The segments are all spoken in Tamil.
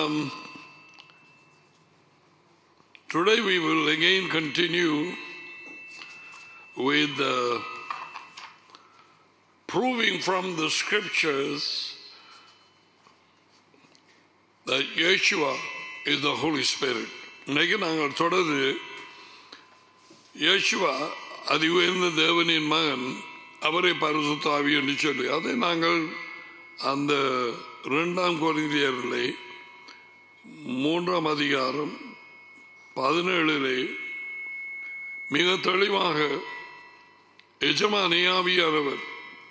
um, today we will again continue with uh, proving from the scriptures that Yeshua is the Holy Spirit. இன்னைக்கு நாங்கள் தொடர்ந்து யேசுவா அதி உயர்ந்த தேவனின் மகன் அவரை பரிசுத்தாவி என்று சொல்லி அதை நாங்கள் அந்த இரண்டாம் கொரிந்தியரிலே மூன்றாம் அதிகாரம் பதினேழிலே மிக தெளிவாக எஜமானி ஆவியானவர்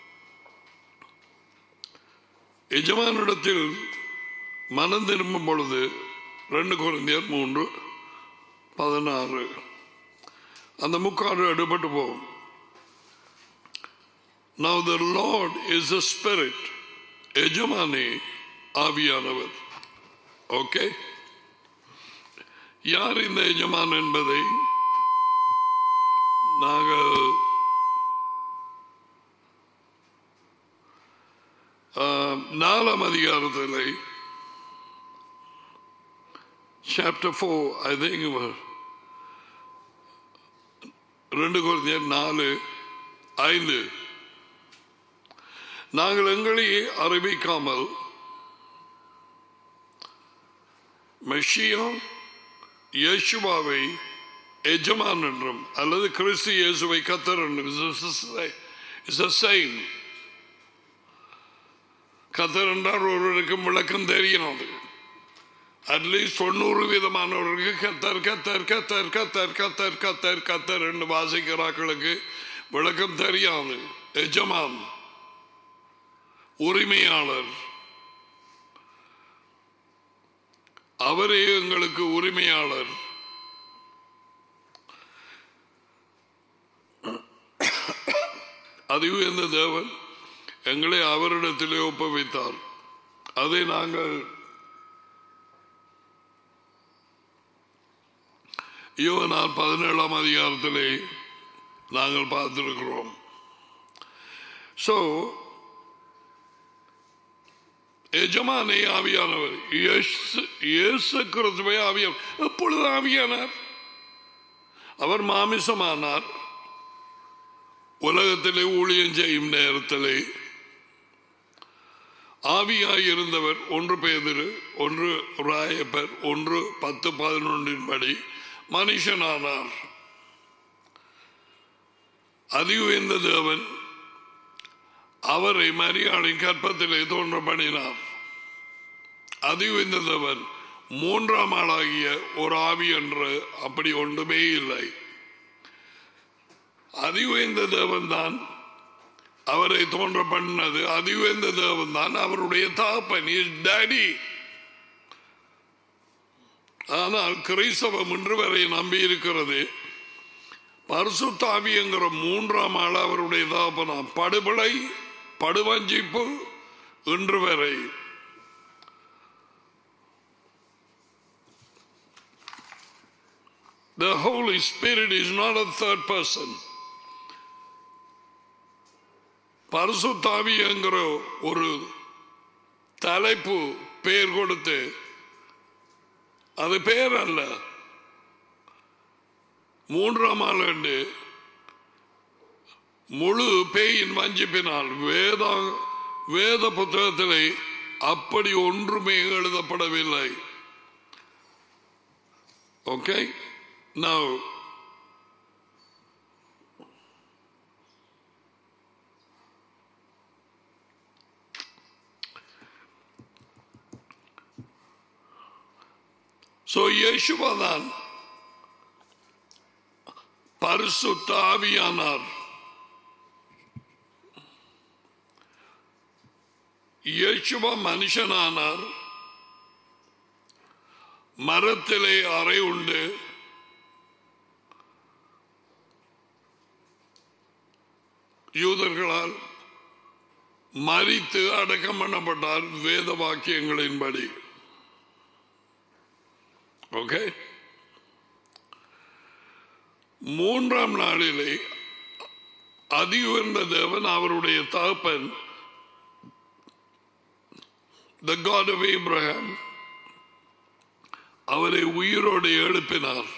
எஜமானிடத்தில் மனம் திரும்பும் பொழுது ரெண்டு குழந்தையர் மூன்று பதினாறு அந்த முக்காடு எடுபட்டு போகும் Now the Lord is a spirit. எஜமானி ஆவியானவர் ஓகே யார் இந்த எஜமான் என்பதை நாங்கள் ஆஹ், நாலாம் அதிகாரத்தில் சாப்டர் ஃபோர் ஐ திங்க் ரெண்டு குழந்தையர் நாலு ஐந்து நாங்கள் எங்களையே அறிவிக்காமல் மெஷியா இயேசுவாவை எஜமான் என்றும் அல்லது கிறிஸ்து இயேசுவை கத்தர் என்றும் இஸ் அ சைன் கத்தர் என்றால் ஒருவருக்கும் விளக்கம் தெரியாது அட்லீஸ்ட் தொண்ணூறு விதமானவர்களுக்கு கத்தர் கத்தர் கத்தர் கத்தர் கத்தர் கத்தர் கத்தர் என்று வாசிக்கிறார்களுக்கு விளக்கம் தெரியாது எஜமான் உரிமையாளர் அவரே எங்களுக்கு உரிமையாளர் அதுவும் இந்த தேவன் எங்களை அவரிடத்திலே ஒப்புவித்தார் அதை நாங்கள் யோவனால் பதினேழாம் அதிகாரத்திலே நாங்கள் பார்த்திருக்கிறோம் ஸோ எஜமானே ஆவியானவர் இயேசு இயேசு கிறிஸ்துவை ஆவியானவர் எப்பொழுது ஆவியானார் அவர் மாமிசமானார் உலகத்திலே ஊழியம் செய்யும் நேரத்திலே ஆவியாய் இருந்தவர் ஒன்று பேதிரு ஒன்று ராயப்பர் ஒன்று பத்து பதினொன்றின் படி மனுஷனானார் அதி உயர்ந்த தேவன் அவரை மரியாளின் கற்பத்திலே தோன்ற பண்ணினார் அதி உயர்ந்த தேவன் மூன்றாம் ஆளாகிய ஒரு ஆவி என்று அப்படி ஒன்றுமே இல்லை அதி உயர்ந்த தேவன் தான் அவரை தோன்ற பண்ணது அதி உயர்ந்த தேவன் தான் அவருடைய தாப்பன் இஸ் டேடி ஆனால் கிறிஸ்தவம் இன்று வரை நம்பி இருக்கிறது பரிசுத்தாவி என்கிற மூன்றாம் ஆள் அவருடைய தாப்பனா படுபடை படுவஞ்சிப்பு இன்று வரை The Holy Spirit is not a third person. பரிசுத்தாவி என்கிற ஒரு தலைப்பு பெயர் கொடுத்து அது பெயர் அல்ல மூன்றாம் ஆண்டு முழு பேயின் வஞ்சிப்பினால் வேத வேத புத்தகத்திலே அப்படி ஒன்றுமே எழுதப்படவில்லை ஓகே Now, so இயேசுவா தான் பரிசுத்த ஆவியானார் இயேசுவா மனுஷனானார் மரத்திலே அறை உண்டு யூதர்களால் மறித்து அடக்கம் பண்ணப்பட்டார் வேத வாக்கியங்களின்படி ஓகே மூன்றாம் நாளிலே அதி உயர்ந்த தேவன் அவருடைய தகப்பன் த காட் ஆஃப் Abraham அவரை உயிரோடு எழுப்பினார்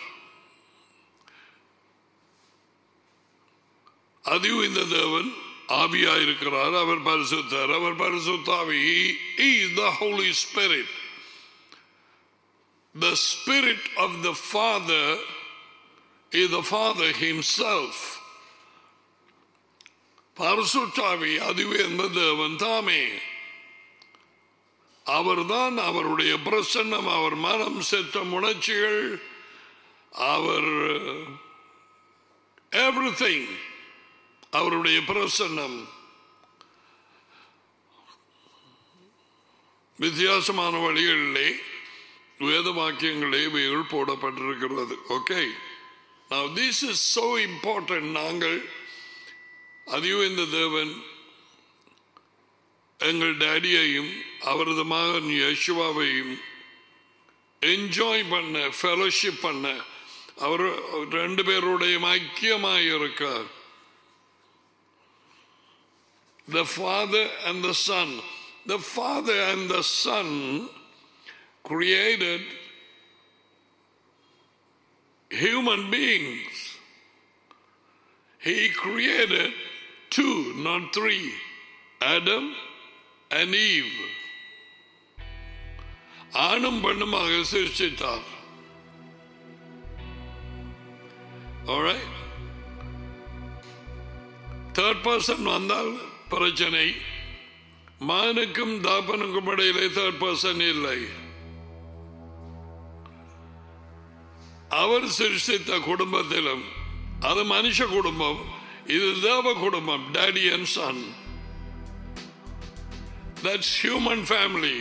அதுவும் இந்த தேவன் ஆவியா இருக்கிறார் அவர் பரிசுத்தார் அவர் பரிசுத்தாவி the holy spirit the spirit of the father is the father himself பரிசுத்தாவி அதுவே இந்த தேவன் தாமே அவர்தான் அவருடைய பிரசன்னம் அவர் மனம் செத்த உணர்ச்சிகள் அவர் எவ்ரிதிங் அவருடைய பிரசன்னம் வித்தியாசமான வழிகளிலே வேத வாக்கியங்களே இவைகள் போடப்பட்டிருக்கிறது okay Now this is so important நாங்கள் அதையும் இந்த தேவன் எங்கள் டேடியையும் அவரது மகன் யசுவாவையும் என்ஜாய் பண்ண ஃபெலோஷிப் பண்ண அவர் ரெண்டு பேருடைய ஐக்கியமாக இருக்கார் the Father and the Son. The Father and the Son created human beings. He created two, not three Adam and Eve. ஆணும் பெண்ணுமாக சிருஷ்டித்தார் Alright? தேர்ட் பர்சன் வந்தால் பிரச்சனை மகனுக்கும் தாப்பனுக்கும் இடையிலே தேர்ட் பர்சன் இல்லை அவர் சிருஷ்டித்த குடும்பத்திலும் அது மனுஷ குடும்பம் இது தேவ குடும்பம் daddy and son that's human family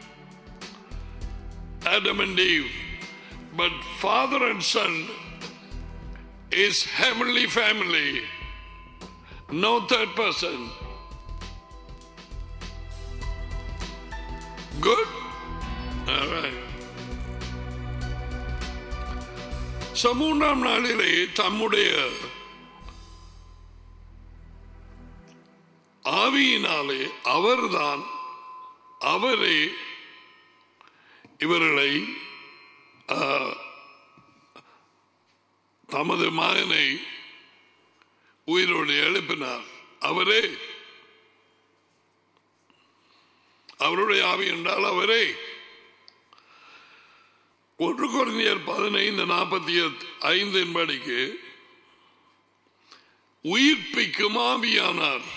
Adam and Eve. But father and son is heavenly family. No third person. Good? All right. So மூன்றாம் நாளிலே தம்முடைய ஆவியினாலே அவர்தான் அவரே இவர்களை ஆ, தமது மகனை உயிரோடு எழுப்பினார் அவரே அவருடைய ஆவி என்றால் அவரே ஒன்று குறைஞர் பதினைந்து நாற்பத்தி ஐந்தின் படிக்கு உயிர்ப்பிக்கும் ஆவியானார்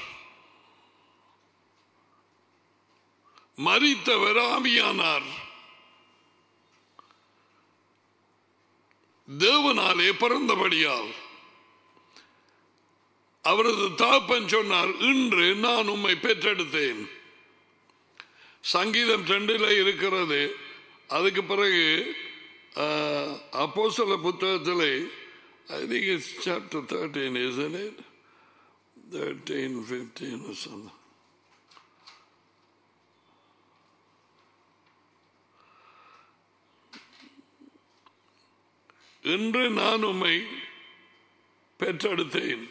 மரித்தவர் ஆவியானார் தேவனாலே பிறந்தபடியால் அவரது தாப்பன் சொன்னார் இன்று நான் உம்மை பெற்றெடுத்தேன் சங்கீதம் ரெண்டில் இருக்கிறது அதுக்கு பிறகு அப்போ சில புத்தகத்தில் I think it's chapter thirteen is it thirteen fifteen சொன்ன இன்று நான் உம்மை பெற்றெடுத்தேன்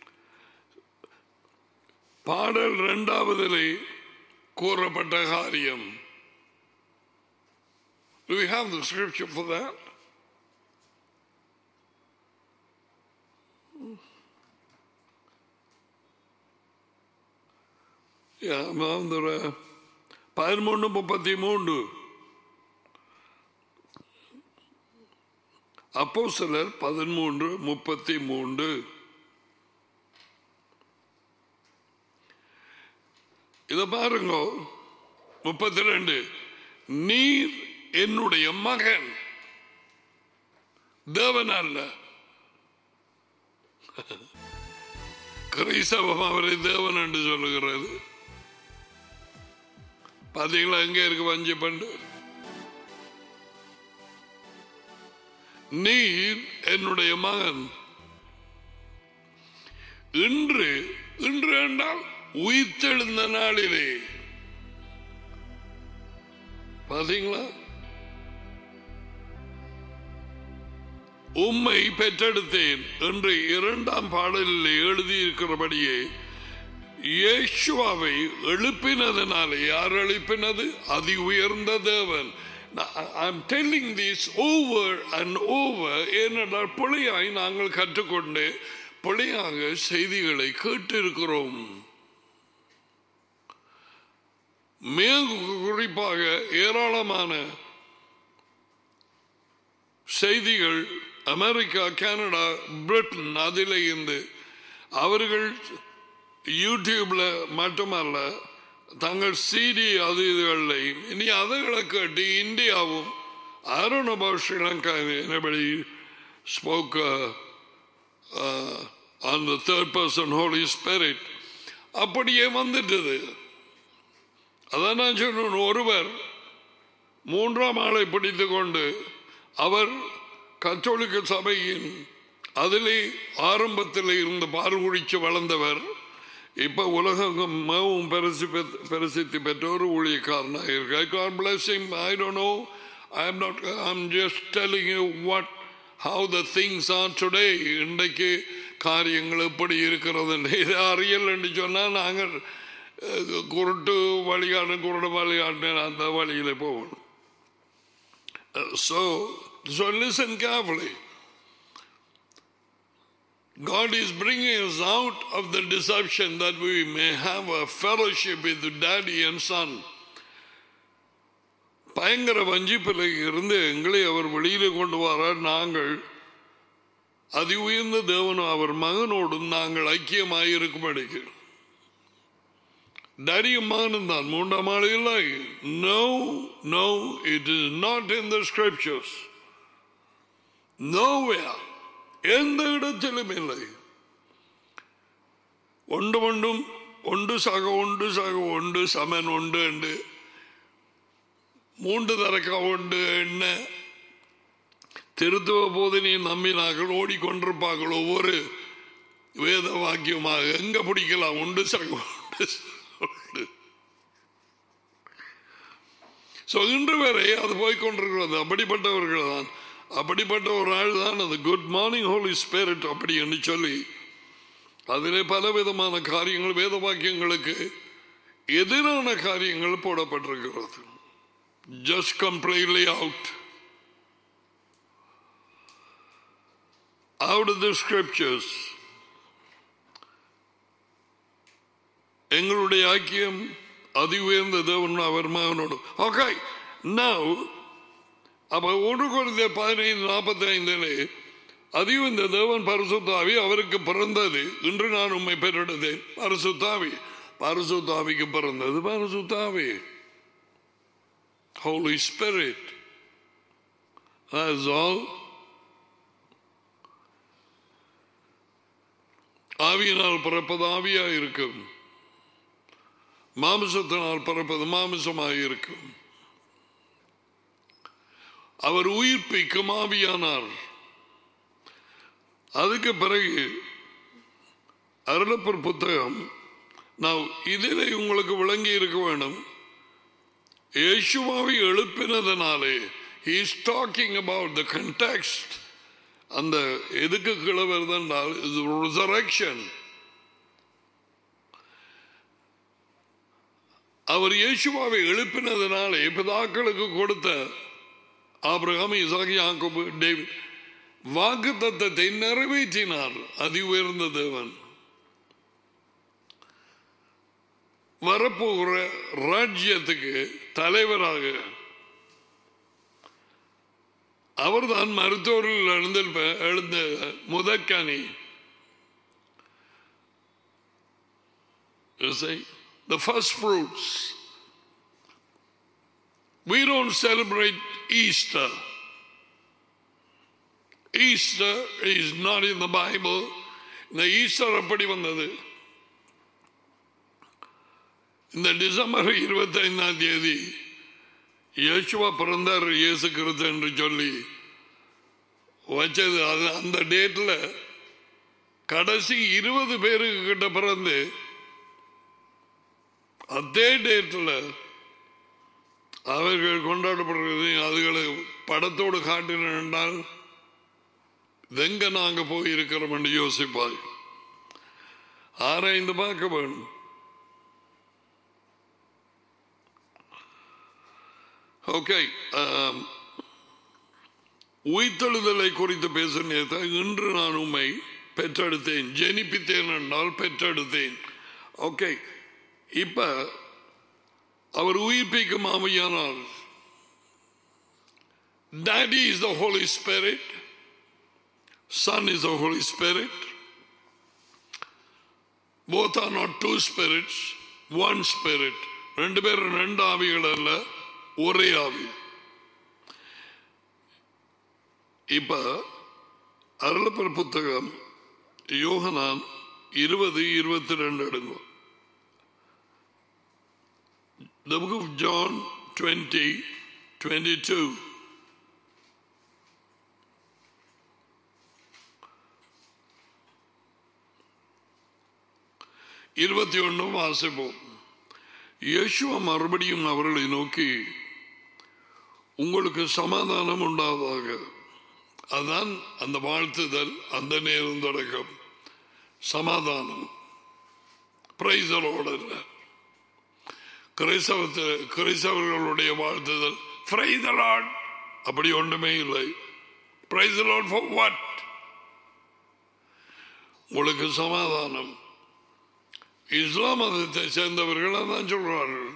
பாடல் இரண்டாவதிலே கூறப்பட்ட காரியம் Do we have the scripture for that? Yeah, அந்த பதிமூன்று முப்பத்தி மூன்று அப்போ சிலர் பதிமூன்று முப்பத்தி மூன்று இத பாருங்க முப்பத்தி ரெண்டு நீர் என்னுடைய மகன் தேவன் அல்ல கிறிஸ்தவம் அவரை தேவன் என்று சொல்லுகிறது பாத்தீங்களா எங்க இருக்கு வஞ்சி பண்டு நீர் என்னுடைய மகன் இன்று இன்று என்றால் உயிர்த்தெழுந்த நாளிலே பாத்தீங்களா உம்மை பெற்றெடுத்தேன் என்று இரண்டாம் பாடலில் எழுதியிருக்கிறபடியே இயேசுவாவை எழுப்பினதினாலே யார் எழுப்பினது அதி உயர்ந்த தேவன் I'm telling this over and over ஏனென்றால் பிழையாய் நாங்கள் கற்றுக்கொண்டு பிழையாக செய்திகளை கேட்டிருக்கிறோம் மிக குறிப்பாக ஏராளமான செய்திகள் அமெரிக்கா கனடா பிரிட்டன் அதில் இருந்து அவர்கள் யூடியூப்ல மட்டுமல்ல தங்கள் சிடி அது இதுகளையும் இனி அதுகளை கேட்டு இந்தியாவும் I don't know about Sri Lanka. Anybody spoke uh, uh, on the third person Holy Spirit. அப்படியே வந்துட்டது அதான் நான் சொன்னேன் ஒருவர் மூன்றாம் ஆளை பிடித்து கொண்டு அவர் கத்தோலிக்க சபையின் அதிலே ஆரம்பத்தில் இருந்து பார்குடிச்சு வளர்ந்தவர் இப்ப உலகம் மிகவும் பரிசு பெத்- பிரசித்தி பெற்ற ஒரு ஊழியக்காரனாக இருக்கார் God bless him. I don't know. I'm not. I'm just telling you what how the things are today. இன்றைக்கு காரியங்கள் எப்படி இருக்கிறது இதை அறியல் என்று சொன்னால் நாங்கள் அஹ், குருட்டு வழிகாட்டு குருடு வழிகாட்டு அந்த வழியில போகணும் So, so listen carefully. God is bringing us out of the deception that we may have a fellowship with daddy and son. பயங்கர வஞ்சிப்பில் இருந்து எங்களை அவர் வெளியில கொண்டு வரார் நாங்கள் அதி உயர்ந்த தேவனும் அவர் மகனோடும் நாங்கள் ஐக்கியமாய் இருக்கும்படிக்கு டரியும் மகனும் தான் மூன்றாம் ஆள் இல்லை no no it is not in the scriptures nowhere எந்த இடத்திலும் இல்லை ஒன்று ஒன்றும் ஒன்று சக ஒன்று சக ஒன்று சமன் உண்டு என்று மூன்று தரக்க உண்டு என்ன திருத்துவ போதனை நம்பினார்கள் ஓடிக்கொண்டிருப்பார்கள் ஒவ்வொரு வேத வாக்கியமாக எங்க பிடிக்கலாம் உண்டு சக உண்டு சக உண்டு So, இன்று வரை அது போய்கொண்டிருக்கிறது அப்படிப்பட்டவர்கள் தான் அப்படிப்பட்ட ஒரு ஆள் தான் அது குட் மார்னிங் ஹோலி ஸ்பிரிட் அப்படி என்று சொல்லி அதிலே பல விதமான காரியங்கள் வேத வாக்கியங்களுக்கு எதிரான காரியங்கள் போடப்பட்டிருக்கிறது just completely out out of the scriptures எங்களுடைய ஐக்கியம் அதி உயர்ந்த தேவன் அவர் மகனோடு ஓகே நவ் அப்ப ஒன்று குறைந்த பதினைந்து நாற்பத்தி ஐந்திலே அதிகம் இந்த தேவன் பரிசுத்தாவி அவருக்கு பிறந்தது இன்று நான் உண்மை பெற்றெடுத்தேன் பரிசுத்தாவி பரிசுத்தாவிக்கு பிறந்தது பரிசுத்தாவி Holy Spirit. That's all. ஆவியினால் பிறப்பது ஆவியா இருக்கும் மாமிசத்தினால் பிறப்பது மாமிசமாக இருக்கும் அவர் உயிர்ப்பிக்கும் ஆவியானார் அதுக்கு பிறகு அருளப்பர் புத்தகம் நான் இதிலே உங்களுக்கு விளங்கி இருக்க வேண்டும் இயேசுவாவை எழுப்பினதனாலே he is talking about the context அந்த எதுக்கு கீழே வருதுன்றால் இது ரிசரக்ஷன் அவர் இயேசுவாவை எழுப்பினதனாலே பிதாக்களுக்கு கொடுத்த ஆபிரகாம் இசாக் யாக்கோபு டேவிட் வாக்கு தத்தத்தை நிறைவேற்றினார் அதி உயர்ந்த தேவன் வரப்போகிற ராஜ்யத்துக்கு தலைவராக அவர்தான் மருத்துவர்கள் எழுந்த எழுந்த முதற்கனி You see, the first fruits. We don't celebrate Easter. Easter is not in the Bible. இந்த ஈஸ்டர் எப்படி வந்தது இந்த டிசம்பர் இருபத்தி ஐந்தாம் தேதி இயேசுவா பிறந்தார் இயேசு கிறிஸ்து என்று சொல்லி வச்சது அது அந்த டேட்ல கடைசி இருபது பேருக்கு கிட்ட பிறந்து அதே டேட்ல அவர்கள் கொண்டாடப்படுறது அதுகளை படத்தோடு காட்டினால் என்றால் எங்க நாங்க போய் இருக்கிறோம் என்று யோசிப்பாய் ஆராய்ந்து பார்க்க வேணும் ஓகே உயிர்த்தெழுதலை குறித்து பேசினேன் இன்று நான் உண்மை பெற்றெடுத்தேன் ஜெனிப்பித்தேன் என்றால் பெற்றெடுத்தேன் ஓகே இப்ப அவர் உயிர்ப்பிக்கும் ஆமையானால் Daddy is the Holy Spirit, Son is the Holy Spirit. Both are not two spirits, one spirit. ரெண்டு பேரும் ரெண்டு ஆவிகள் அல்ல ஒரே ஆவி இப்ப அருளப்பர் புத்தகம் யோகனான் இருபது இருபத்தி ரெண்டு எடுங்க The book of John 20, 22. இருபத்தி ஒன்றும் வாசிப்போம் இயேசுவ மறுபடியும் அவர்களை நோக்கி உங்களுக்கு சமாதானம் உண்டாவதாக அதான் அந்த வாழ்த்துதல் அந்த நேரம் தொடக்கம் சமாதானம் பிரைசலோட கிறிஸ்தவத்து கிறிஸ்தவர்களுடைய வாழ்த்துதல் பிரைதலாட் அப்படி ஒன்றுமே இல்லை பிரைசலாட் ஃபார் வாட் உங்களுக்கு சமாதானம் இஸ்லாம் மதத்தை சேர்ந்தவர்கள் அதான் சொல்றார்கள்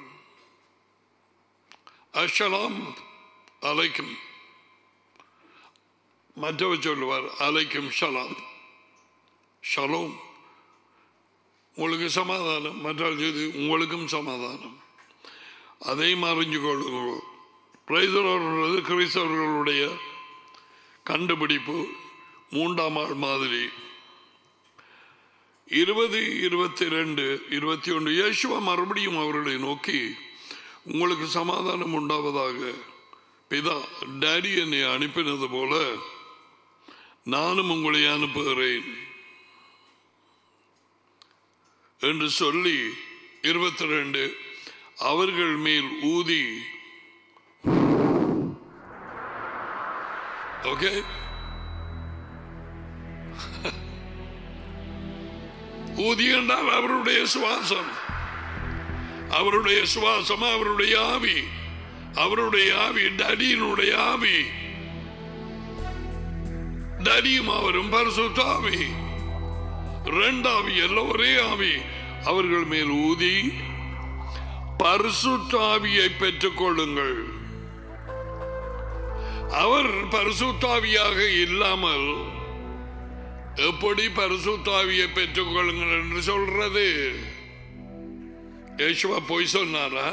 அஷலாம் அலைக்கும் மற்றவர் சொல்லுவார் அலைக்கும் ஷலாம் ஷலோம் உங்களுக்கு சமாதானம் மற்றால் செய்து உங்களுக்கும் சமாதானம் அதையும் அறிஞ்சு கொள்ளுங்க பிரைசலோன்றது கிறிஸ்தவர்களுடைய கண்டுபிடிப்பு மூன்றாம் ஆள் மாதிரி இருபது இருபத்தி ரெண்டு இருபத்தி ஒன்று இயேசுவா மறுபடியும் அவர்களை நோக்கி உங்களுக்கு சமாதானம் உண்டாவதாக பிதா டேடி என்னை அனுப்பினது போல நானும் உங்களை அனுப்புகிறேன் என்று சொல்லி இருபத்தி ரெண்டு அவர்கள் மேல் ஊதி ஓகே ஊதி என்றால் அவருடைய சுவாசம் அவருடைய சுவாசம் அவருடைய ஆவி அவருடைய ஆவி டடியினுடைய ஆவி டடியும் அவரும் பரிசுத்தாவி ரெண்டாவி அல்ல ஒரே ஆவி அவர்கள் மேல் ஊதி பரிசுத்தாவியை பெற்றுக் கொள்ளுங்கள் அவர் பரிசுத்தாவியாக இல்லாமல் எப்படி பரிசுத்தாவியை பெற்றுக் கொள்ளுங்கள் என்று சொல்றது யேசுவா பொய் சொன்னாரா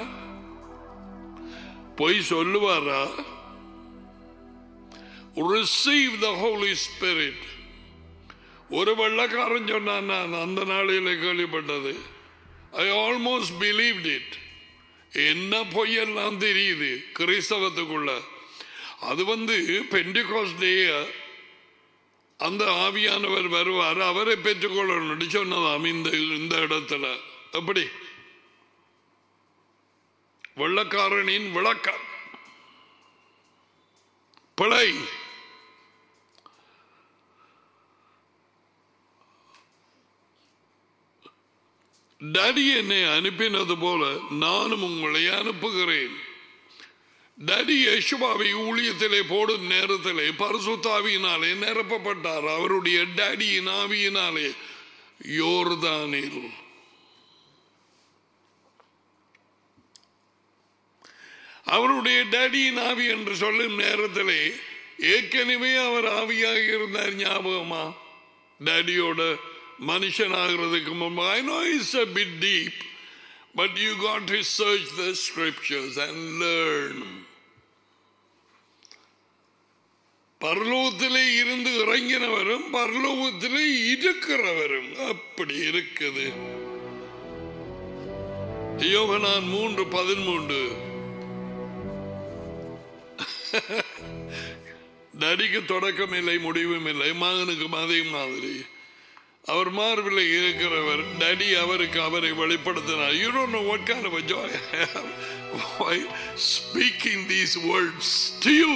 பொய் சொல்லுவாரா ரிசீவ் த ஹோலி ஸ்பிரிட் ஒரு வெள்ளக்காரன் சொன்னான் நான் அந்த நாளில் கேள்விப்பட்டது ஐ ஆல்மோஸ்ட் பிலீவ்ட் இட் என்ன பொய்யெல்லாம் தெரியுது கிறிஸ்தவத்துக்குள்ள அது வந்து பெண்டிகாஸ் டே அந்த ஆவியானவர் வருவார் அவரை பெற்றுக்கொள்ளணும் சொன்னதாம் இந்த இந்த இடத்துல எப்படி வெள்ளக்காரனின் விளக்கம் பிழை டடி என்னை அனுப்பினது போல நானும் உங்களை அனுப்புகிறேன் டடி யசுபாவை ஊழியத்திலே போடும் நேரத்திலே பரிசுத்தாவியினாலே நிரப்பப்பட்டார் அவருடைய டடியின் ஆவியினாலே யோர்தானில் அவருடைய டடியின் ஆவி என்று சொல்லும் நேரத்திலே ஏற்கனவே அவர் ஆவியாக இருந்தார் ஞாபகமா டேடியோட மனுஷன் ஆகிறதுக்கு முன்பு I know it's a bit deep but you got to search the scriptures and learn பரலோகத்திலே இருந்து இறங்கினவரும் பரலோகத்திலே இருக்கிறவரும் அப்படி இருக்குது யோகனான் மூன்று பதிமூன்று நடிக்கு தொடக்கம் இல்லை முடிவும் இல்லை மகனுக்கும் அதே மாதிரி அவர் மார்பில் இருக்கிறவர் டடி அவருக்கு அவரை வெளிப்படுத்தினார் you don't know what kind of joy why speaking these words to you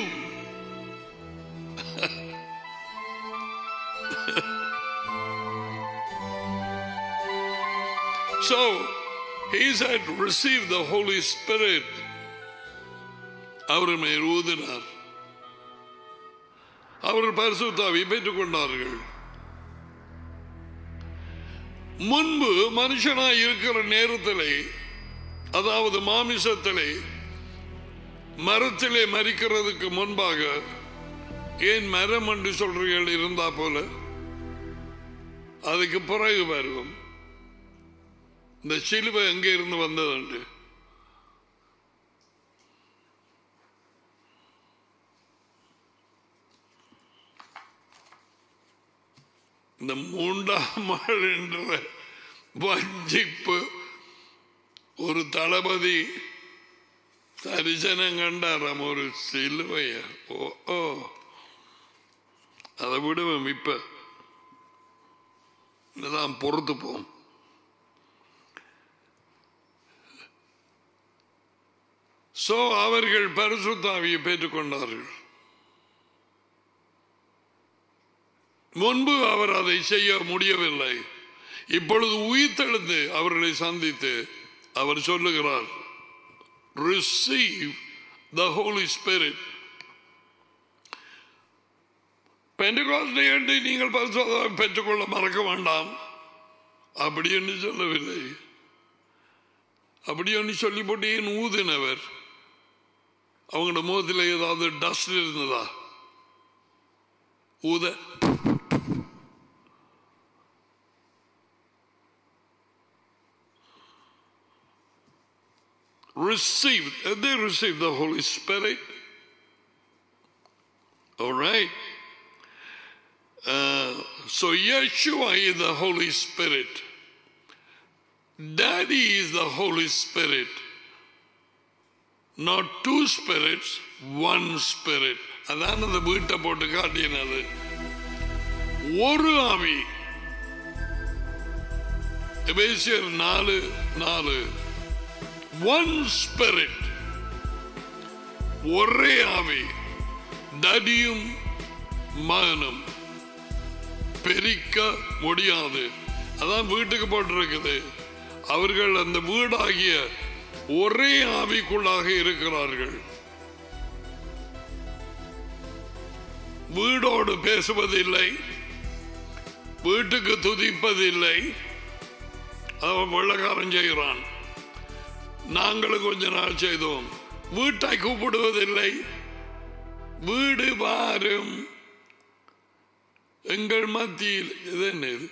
so he said receive the holy spirit அவர் மேல் ஊதினார் அவர்கள் பரிசுத்தாவை பெற்றுக் கொண்டார்கள் முன்பு மனுஷனாய் இருக்கிற நேரத்திலே அதாவது மாமிசத்திலே மரத்திலே மறிக்கிறதுக்கு முன்பாக ஏன் மரம் என்று சொல்றீர்கள் இருந்தா போல அதுக்கு பிறகு வருவோம் இந்த சிலுவை எங்கே இருந்து வந்ததுண்டு இந்த மூன்றாம் ஆள் என்ற வஞ்சிப்பு ஒரு தளபதி தரிசனம் கண்டாராம் ஒரு சிலுவைய ஓ ஓ அதை விடுவோம் இப்ப இதுதான் பொறுத்துப்போம் சோ அவர்கள் பரிசுத்தாவியை பெற்றுக்கொண்டார்கள் முன்பு அவர் அதை செய்ய முடியவில்லை இப்பொழுது உயிர்த்தெழுந்து அவர்களை சந்தித்து அவர் சொல்லுகிறார் receive the holy spirit Pentecost என்று நீங்கள் பரிசோதனை பெற்றுக்கொள்ள மறக்க வேண்டாம் அப்படி என்று சொல்லவில்லை அப்படி ஒன்று சொல்லி போட்டு ஏன் ஊதினவர் அவங்களோட முகத்தில் ஏதாவது டஸ்ட் இருந்ததா ஊத received, they received the Holy Spirit. All right. Uh, so Yeshua is the Holy Spirit. Daddy is the Holy Spirit. Not two spirits, one spirit. அதான் அந்த வீட்டை போட்டு காட்டினது ஒரு ஆவி எபேசியர் நாலு நாலு ஒன் ஸ்பிரிட் ஒரே ஆவி தடியும் மகனும் பெரிக்க முடியாது அதான் வீட்டுக்கு போட்டிருக்குது அவர்கள் அந்த வீடாகிய ஒரே ஆவிக்குள்ளாக இருக்கிறார்கள் வீடோடு பேசுவதில்லை வீட்டுக்கு துதிப்பதில்லை அவன் வெள்ளக்காரன் செய்கிறான் நாங்களும் கொஞ்ச நாள் செய்தோம் வீட்டை கூப்பிடுவதில்லை வீடு வாரும் எங்கள் மத்தியில் இது என்ன இது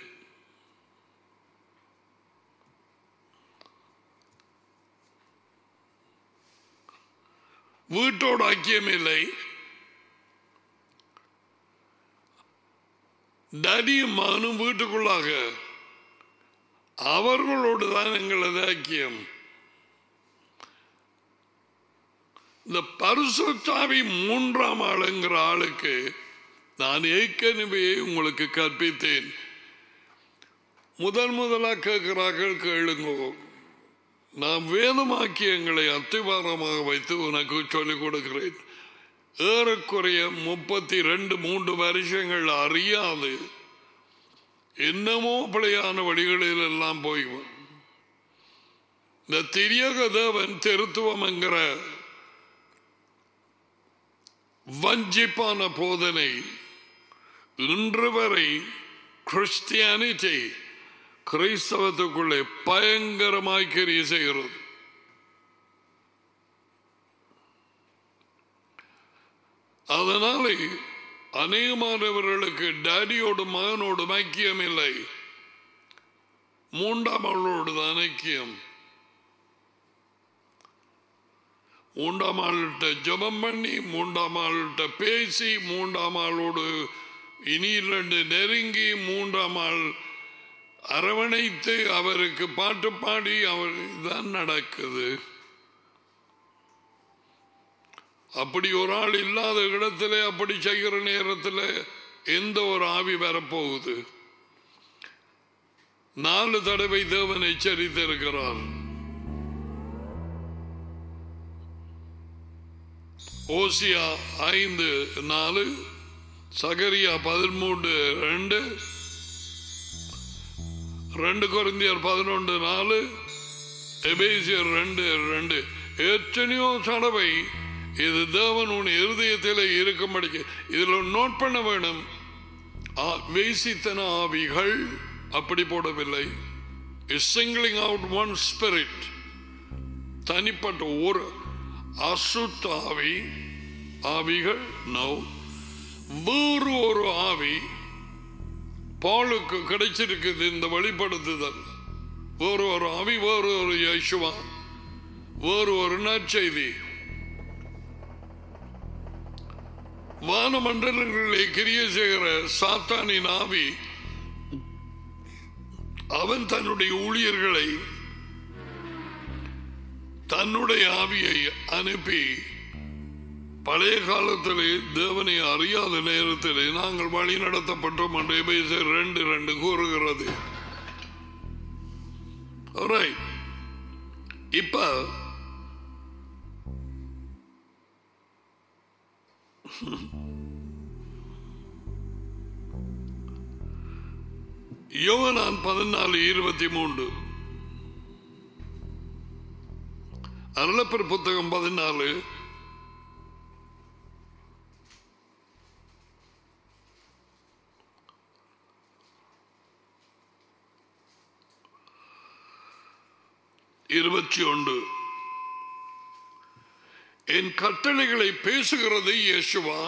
வீட்டோடு ஐக்கியம் இல்லை டடியும் மகனும் வீட்டுக்குள்ளாக அவர்களோடு தான் எங்களது ஐக்கியம் இந்த பரிசுத்தாவி மூன்றாம் ஆளுங்கிற ஆளுக்கு நான் ஏற்கனவே உங்களுக்கு கற்பித்தேன் முதல் முதலா கேட்கிறார்கள் கேளுங்கோ நான் வேதமாக்கியங்களை அத்திவாரமாக வைத்து உனக்கு சொல்லிக் கொடுக்கிறேன் ஏறக்குறைய முப்பத்தி ரெண்டு மூன்று வருஷங்கள் அறியாது என்னமோ பிழையான வழிகளில் எல்லாம் போய் இந்த திரியக தேவன் திருத்துவம் என்கிற வஞ்சிப்பான போதனை இன்று வரை கிறிஸ்டியானிட்டி கிறிஸ்தவத்துக்குள்ளே பயங்கரமாய் கிரிய செய்கிறது அதனாலே அநேகமானவர்களுக்கு டேடியோடு மகனோடு ஐக்கியம் இல்லை மூன்றாம் அவளோடு தான் ஐக்கியம் மூன்றாம் ஆள்கிட்ட ஜபம் பண்ணி மூன்றாம் ஆள்கிட்ட பேசி மூன்றாம் ஆளோடு இனி இரண்டு நெருங்கி மூன்றாம் ஆள் அரவணைத்து அவருக்கு பாட்டு பாடி அவர் தான் நடக்குது அப்படி ஒரு ஆள் இல்லாத இடத்துல அப்படி செய்கிற நேரத்தில் எந்த ஒரு ஆவி வரப்போகுது நாலு தடவை தேவன் எச்சரித்திருக்கிறார் ஓசியா ஐந்து நாலு சகரியா பதிமூன்று ரெண்டு ரெண்டு குறைந்தியர் பதினொன்று நாலு எபேசியர் ரெண்டு ரெண்டு எத்தனையோ தடவை இது தேவன் உன் இருதயத்தில் இருக்கும்படிக்கு இதில் நோட் பண்ண வேணும் ஆ- வேசித்தன ஆவிகள் அப்படி போடவில்லை சிங்கிளிங் அவுட் ஒன் ஸ்பிரிட் தனிப்பட்ட ஒரு அசுத்த ஆவி ஆவிகள் நோ வேறு ஒரு ஆவி பாலுக்கு கிடைச்சிருக்குது இந்த வெளிப்படுத்துதல் வேறு ஒரு ஆவி வேறு ஒரு யேசுவா வேறு ஒரு நற்செய்தி வானமண்டலங்களிலே கிரிய செய்கிற சாத்தானின் ஆவி அவன் தன்னுடைய ஊழியர்களை தன்னுடைய ஆவியை அனுப்பி பழைய காலத்திலே தேவனை அறியாத நேரத்திலே நாங்கள் வழி நடத்தப்பட்டோம் என்று எபேசியர் ரெண்டு ரெண்டு கூறுகிறது Alright. இப்ப யோவனான் பதினாலு இருபத்தி மூன்று அருளப்பர் புத்தகம் பதினாலு இருபத்தி ஒன்று என் கட்டளைகளை பேசுகிறது இயேசுவா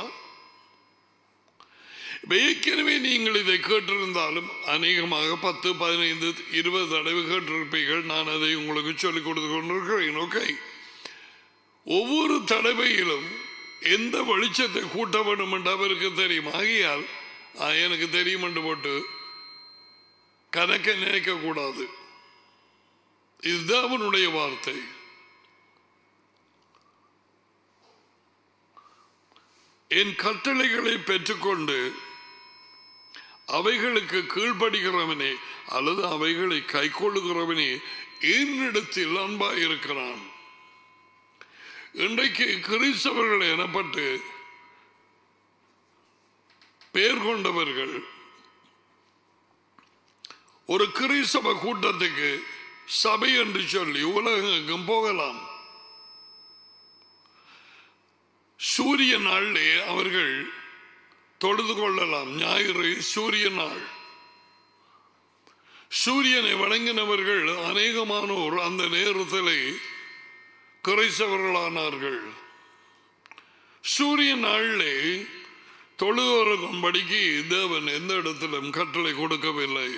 ஏற்கனவே நீங்கள் இதை கேட்டிருந்தாலும் அநேகமாக பத்து பதினைந்து இருபது தடவை கேட்டிருப்பீர்கள் நான் அதை உங்களுக்கு சொல்லிக் கொடுத்து கொண்டிருக்கிறேன் ஓகே ஒவ்வொரு தடவையிலும் எந்த வெளிச்சத்தை கூட்ட வேண்டும் என்று அவருக்கு தெரியும் ஆகையால் "ஆ, எனக்கு தெரியும் என்று போட்டு கணக்க நினைக்க கூடாது இதுதான் அவனுடைய வார்த்தை என் கட்டளைகளை பெற்றுக்கொண்டு அவைகளுக்கு கீழ்ப்படுகிறவனே அல்லது அவைகளை கைக்கொள்ளுகிறவனே என்னிடத்தில் அன்பாய் இருக்கிறான் இன்றைக்கு கிறிஸ்தவர்கள் எனப்பட்டு பெயர் கொண்டவர்கள் ஒரு கிறிஸ்தவ கூட்டத்துக்கு சபை என்று சொல்லி உலகெங்கும் போகலாம் சூரிய நாளிலே அவர்கள் தொழுது கொள்ளலாம் ஞாயிறு சூரிய நாள் சூரியனை வணங்கினவர்கள் அநேகமானோர் அந்த நேரத்திலே குறைசவர்களானார்கள் சூரிய நாளிலே தொழுவருக்கும்படிக்கு தேவன் எந்த இடத்திலும் கட்டளை கொடுக்கவில்லை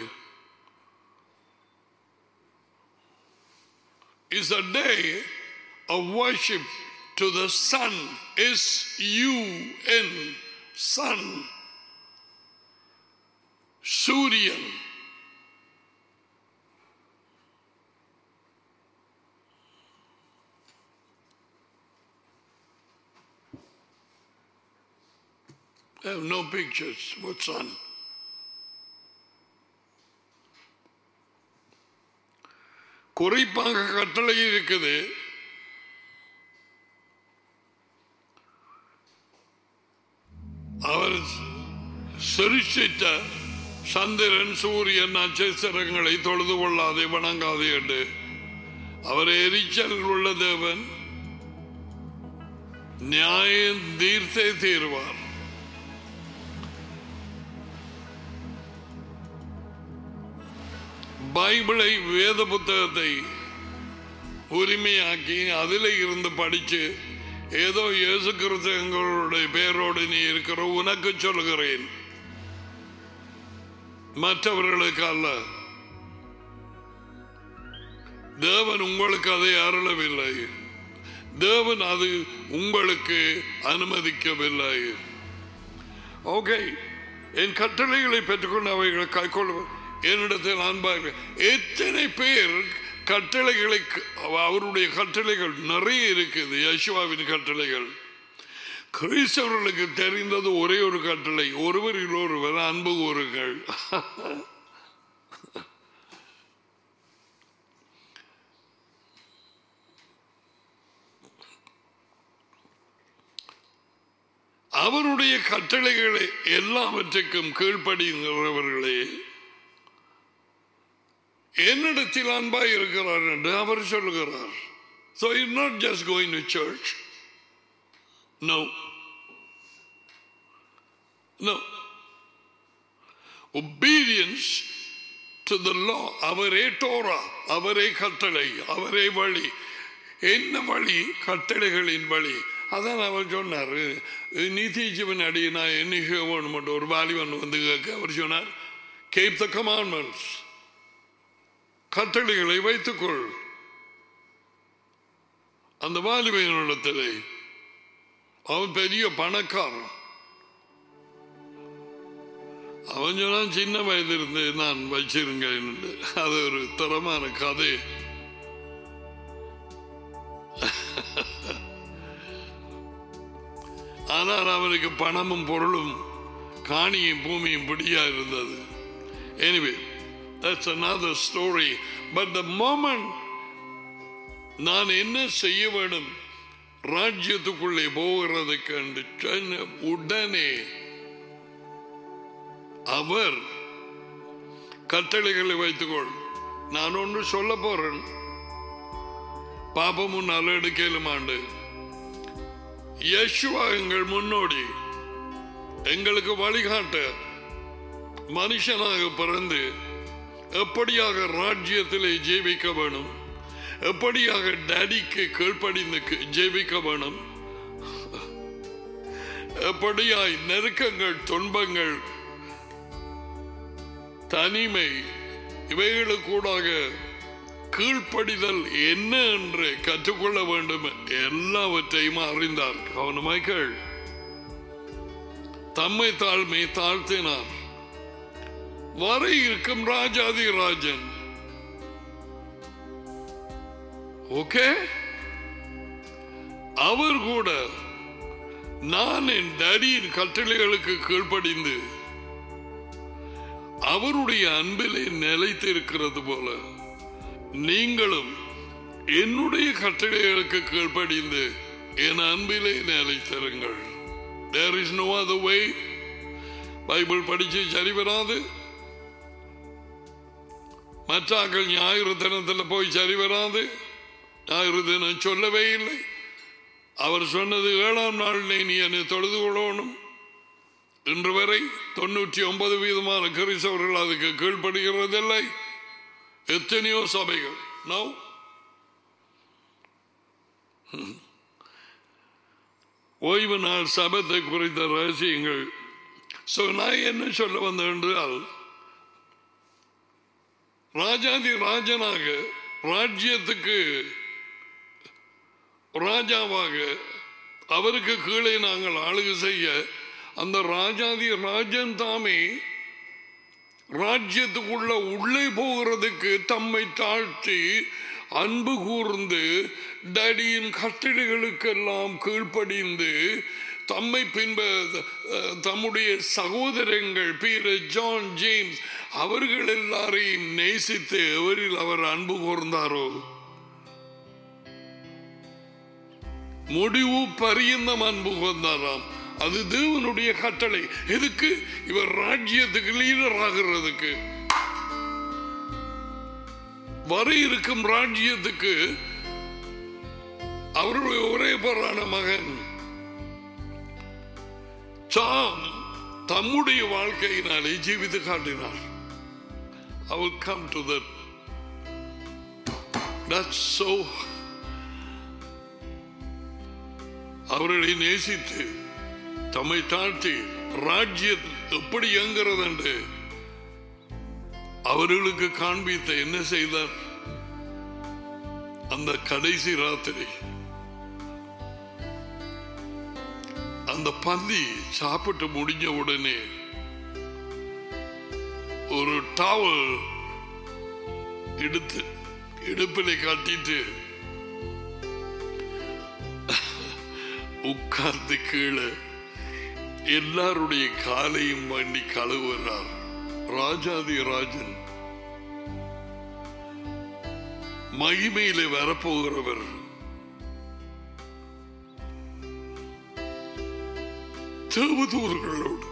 is a day of worship to the sun. S U N, sun. சூரியன் I have no pictures. What sun? குறிப்பாக கட்டளை இருக்குது அவர் சிருஷ்டித்த சந்திரன் சூரியன் நட்சத்திரங்களை தொழுது கொள்ளாதே வணங்காதே என்று அவர் எரிச்சல் உள்ள தேவன் நியாயம் தீர்த்தே தீர்வார் பைபிளை வேத புத்தகத்தை உரிமையாக்கி அதில் இருந்து படிச்சு ஏதோ இயேசு கிறிஸ்து எங்களுடைய பேரோடு நீ இருக்கிற உனக்கு சொல்லுகிறேன் மற்றவர்களுக்கு அல்ல தேவன் உங்களுக்கு அதை அருளவில்லை தேவன் அது உங்களுக்கு அனுமதிக்கவில்லை ஓகே என் கட்டளைகளை பெற்றுக்கொண்டு அவைகளை கைக்கொள்ளும் என்னிடத்தில் அன்பாக எத்தனை பேர் கட்டளைகளை அவருடைய கட்டளைகள் நிறைய இருக்குது யசுவாவின் கட்டளைகள் கிறிஸ்தவர்களுக்கு தெரிந்தது ஒரே ஒரு கட்டளை ஒருவரில் ஒருவர் அன்பு கூறுங்கள் அவருடைய கட்டளைகளை எல்லாவற்றுக்கும் கீழ்ப்படுகிறவர்களே என்னிடத்தில் அன்பாய் இருக்கிறார் என்று அவர் சொல்லுகிறார் So you're not just going to church. No. No. Obedience to the law. அவரே டோரா அவரே கட்டளை அவரே வழி என்ன வழி கட்டளைகளின் வழி அதான் அவர் சொன்னார் நீதி ஜீவன் அடி நான் என்ன வேணும் ஒரு வாலிபன் வந்து கேட்க அவர் சொன்னார் கேப் த கமாண்ட்மெண்ட்ஸ் கட்டளைகளை வைத்துக்கொள் அந்த வாலிபனிடத்திலே அவன் பெரிய பணக்காரன் அவன் சொன்னான் சின்ன வயதிலிருந்து நான் வச்சிருங்க அது ஒரு தரமான கதை ஆனால் அவனுக்கு பணமும் பொருளும் காணியும் பூமியும் பிடியா இருந்தது anyway that's another story but the moment நான் என்ன செய்ய வேண்டும் ராஜ்யத்துக்குள்ளே போகிறதுக்கு என்று சொன்ன உடனே அவர் கட்டளைகளை வைத்துக்கொள் நான் ஒன்று சொல்ல போறேன் பாபமும் நல்ல எடுக்கலும் ஆண்டு யேசுவா எங்கள் முன்னோடி எங்களுக்கு வழிகாட்ட மனுஷனாக பிறந்து எப்படியாக ராஜ்யத்திலே ஜீவிக்க வேணும் எப்படியாக டேடிக்கு கீழ்ப்படிந்து ஜெபிக்க வேணும் எப்படியாய் நெருக்கங்கள் துன்பங்கள் தனிமை இவைகளுக்கூடாக கீழ்ப்படிதல் என்ன என்று கற்றுக்கொள்ள வேண்டும் எல்லாவற்றையும் அறிந்தார் கவனமாய் கேள் தம்மை தாழ்மை தாழ்த்தினார் வர இருக்கும் ராஜாதி ராஜன் ஓகே அவர் கூட நான் என் டேடியின் கட்டளைகளுக்கு கீழ்ப்படிந்து அவருடைய அன்பிலே நிலைத்து இருக்கிறது போல நீங்களும் என்னுடைய கட்டளைகளுக்கு கீழ்ப்படிந்து என் அன்பிலே நிலைத்திருங்கள் தேர் இஸ் நோ அது வே பைபிள் படிச்சு சரி வராது மற்றாக்கள் ஞாயிறு தினத்தில் போய் சரி வராது ஞாயிறு தினம் சொல்லவே இல்லை அவர் சொன்னது ஏழாம் நாளிலே நீ என்னை தொழுது கொள்ளணும் இன்று வரை தொண்ணூற்றி ஒன்பது வீதமான கிறிஸ்தவர்கள் அதுக்கு கீழ்ப்படுகிறதில்லை எத்தனையோ சபைகள் நோ ஓய்வு நாள் சபத்தை குறித்த ரகசியங்கள் ஸோ நான் என்ன சொல்ல வந்தேன் என்றால் ராஜாதி ராஜனாக ராஜ்யத்துக்கு ராஜாவாக அவருக்கு கீழே நாங்கள் ஆளுகை செய்ய அந்த ராஜாதி ராஜன் தாமே ராஜ்யத்துக்குள்ள உள்ளே போகிறதுக்கு தம்மை தாழ்த்தி அன்பு கூர்ந்து டடியின் கட்டளைகளுக்கெல்லாம் கீழ்ப்படிந்து தம்மை பின்ப அஹ், தம்முடைய சகோதரங்கள் பீர ஜான் ஜேம்ஸ் அவர்கள் எல்லாரையும் நேசித்து எவரில் அவர் அன்பு கூர்ந்தாரோ முடிவு பரியந்தம் அன்பு கொண்டாராம் அது தேவனுடைய கட்டளை எதுக்கு இவர் ராஜ்யத்துக்கு லீடர் ஆகிறதுக்கு வர இருக்கும் ராஜ்யத்துக்கு அவருடைய ஒரே பேரான மகன் சாம் தம்முடைய வாழ்க்கையினாலே ஜீவித்து காட்டினார் I will come to that. That's so அவர்களை நேசித்து தம்மை தாழ்த்தி ராஜ்யம் எப்படி இயங்குறது என்று அவர்களுக்கு காண்பித்த என்ன செய்தார் அந்த கடைசி ராத்திரி அந்த பந்தி சாப்பிட்டு முடிஞ்ச உடனே ஒரு டாவல் எடுத்து இடுப்பிலை காட்டிட்டு உட்கார்ந்து கீழே எல்லாருடைய காலையும் வண்டி கழுவுறார் ராஜாதி ராஜன் மகிமையிலே வரப்போகிறவர் தேவதூர்களோடு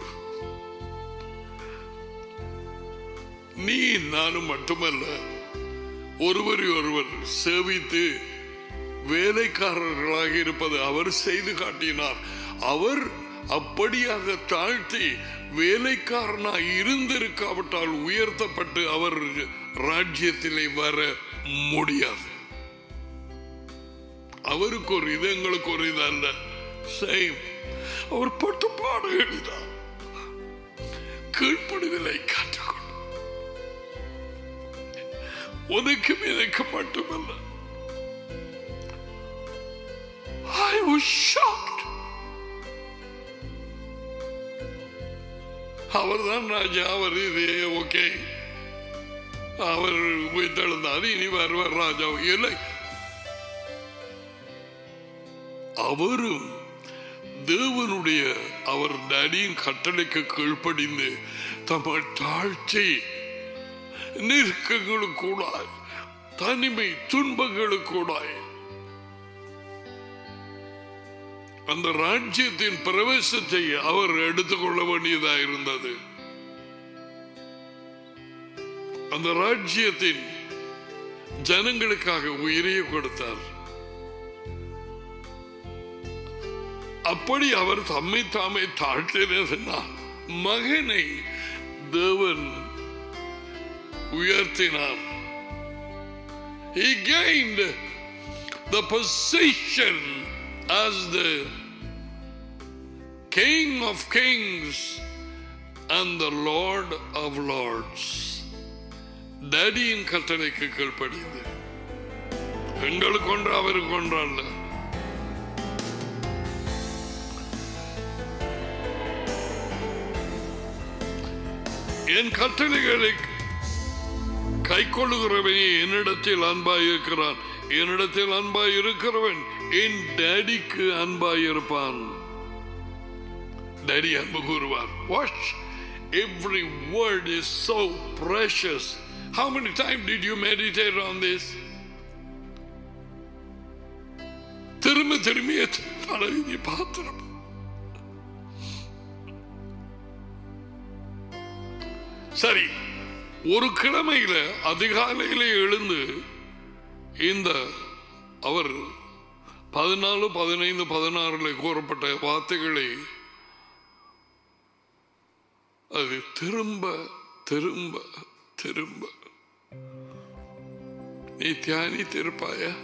நீ நானும் மட்டுமல்ல ஒருவரை ஒருவர் சேவித்து வேலைக்காரர்களாக இருப்பது அவர் செய்து காட்டினார் அவர் அப்படியாக தாழ்த்தி வேலைக்காரனாய் இருந்திருக்காவிட்டால் உயர்த்தப்பட்டு அவர் ராஜ்யத்திலே வர முடியாது அவருக்கு ஒரு இது எங்களுக்கு ஒரு இது அல்ல சேம் அவர் பட்டு பாடு எழுதார் கீழ்ப்படுதலை காட்டுக்கொண்டு உனக்கும் எனக்கு மட்டுமல்ல I was shocked. அவர்தான் ராஜா அவர் இது ஓகே அவர் உயிர்த்தெழுந்தார் இனி வருவார் ராஜா இல்லை அவரும் தேவனுடைய அவர் டடியின் கட்டளைக்கு கீழ்ப்படிந்து தம்மை தாழ்ச்சி நெருக்கங்களுக்கூடாய் தனிமை துன்பங்களுக்கூடாய் அந்த ராஜ்யத்தின் பிரவேசத்தை அவர் எடுத்துக்கொள்ள வேண்டியதா இருந்தது அந்த ராஜ்யத்தின் ஜனங்களுக்காக உயிரையே கொடுத்தார் அப்படி அவர் தம்மை தாமே தாழ்த்தினார் மகனை தேவன் உயர்த்தினார் He gained the position as the King of Kings and the Lord of Lords. டேடியின் கட்டளைக்கு கீழ்ப்படிந்து எங்களுக்கு ஒன்று அவருக்கு ஒன்றல்ல என் கட்டளைகளை கை கொள்ளுகிறவனே என்னிடத்தில் அன்பாய் இருக்கிறான் என்னிடத்தில் அன்பாய் இருக்கிறவன் என் டேடிக்கு அன்பாய் இருப்பான் டேடி அன்பு கூறுவார் watch every word is so precious how many times did you meditate on this திரும்ப திரும்பி தடவி நீ பார்த்திருப்ப சரி ஒரு கிழமையில அதிகாலையில எழுந்து இந்த அவர் பதினாலு பதினைந்து பதினாறுல கூறப்பட்ட வார்த்தைகளை அது திரும்ப திரும்ப திரும்ப நீ தியானித்திருப்பாயா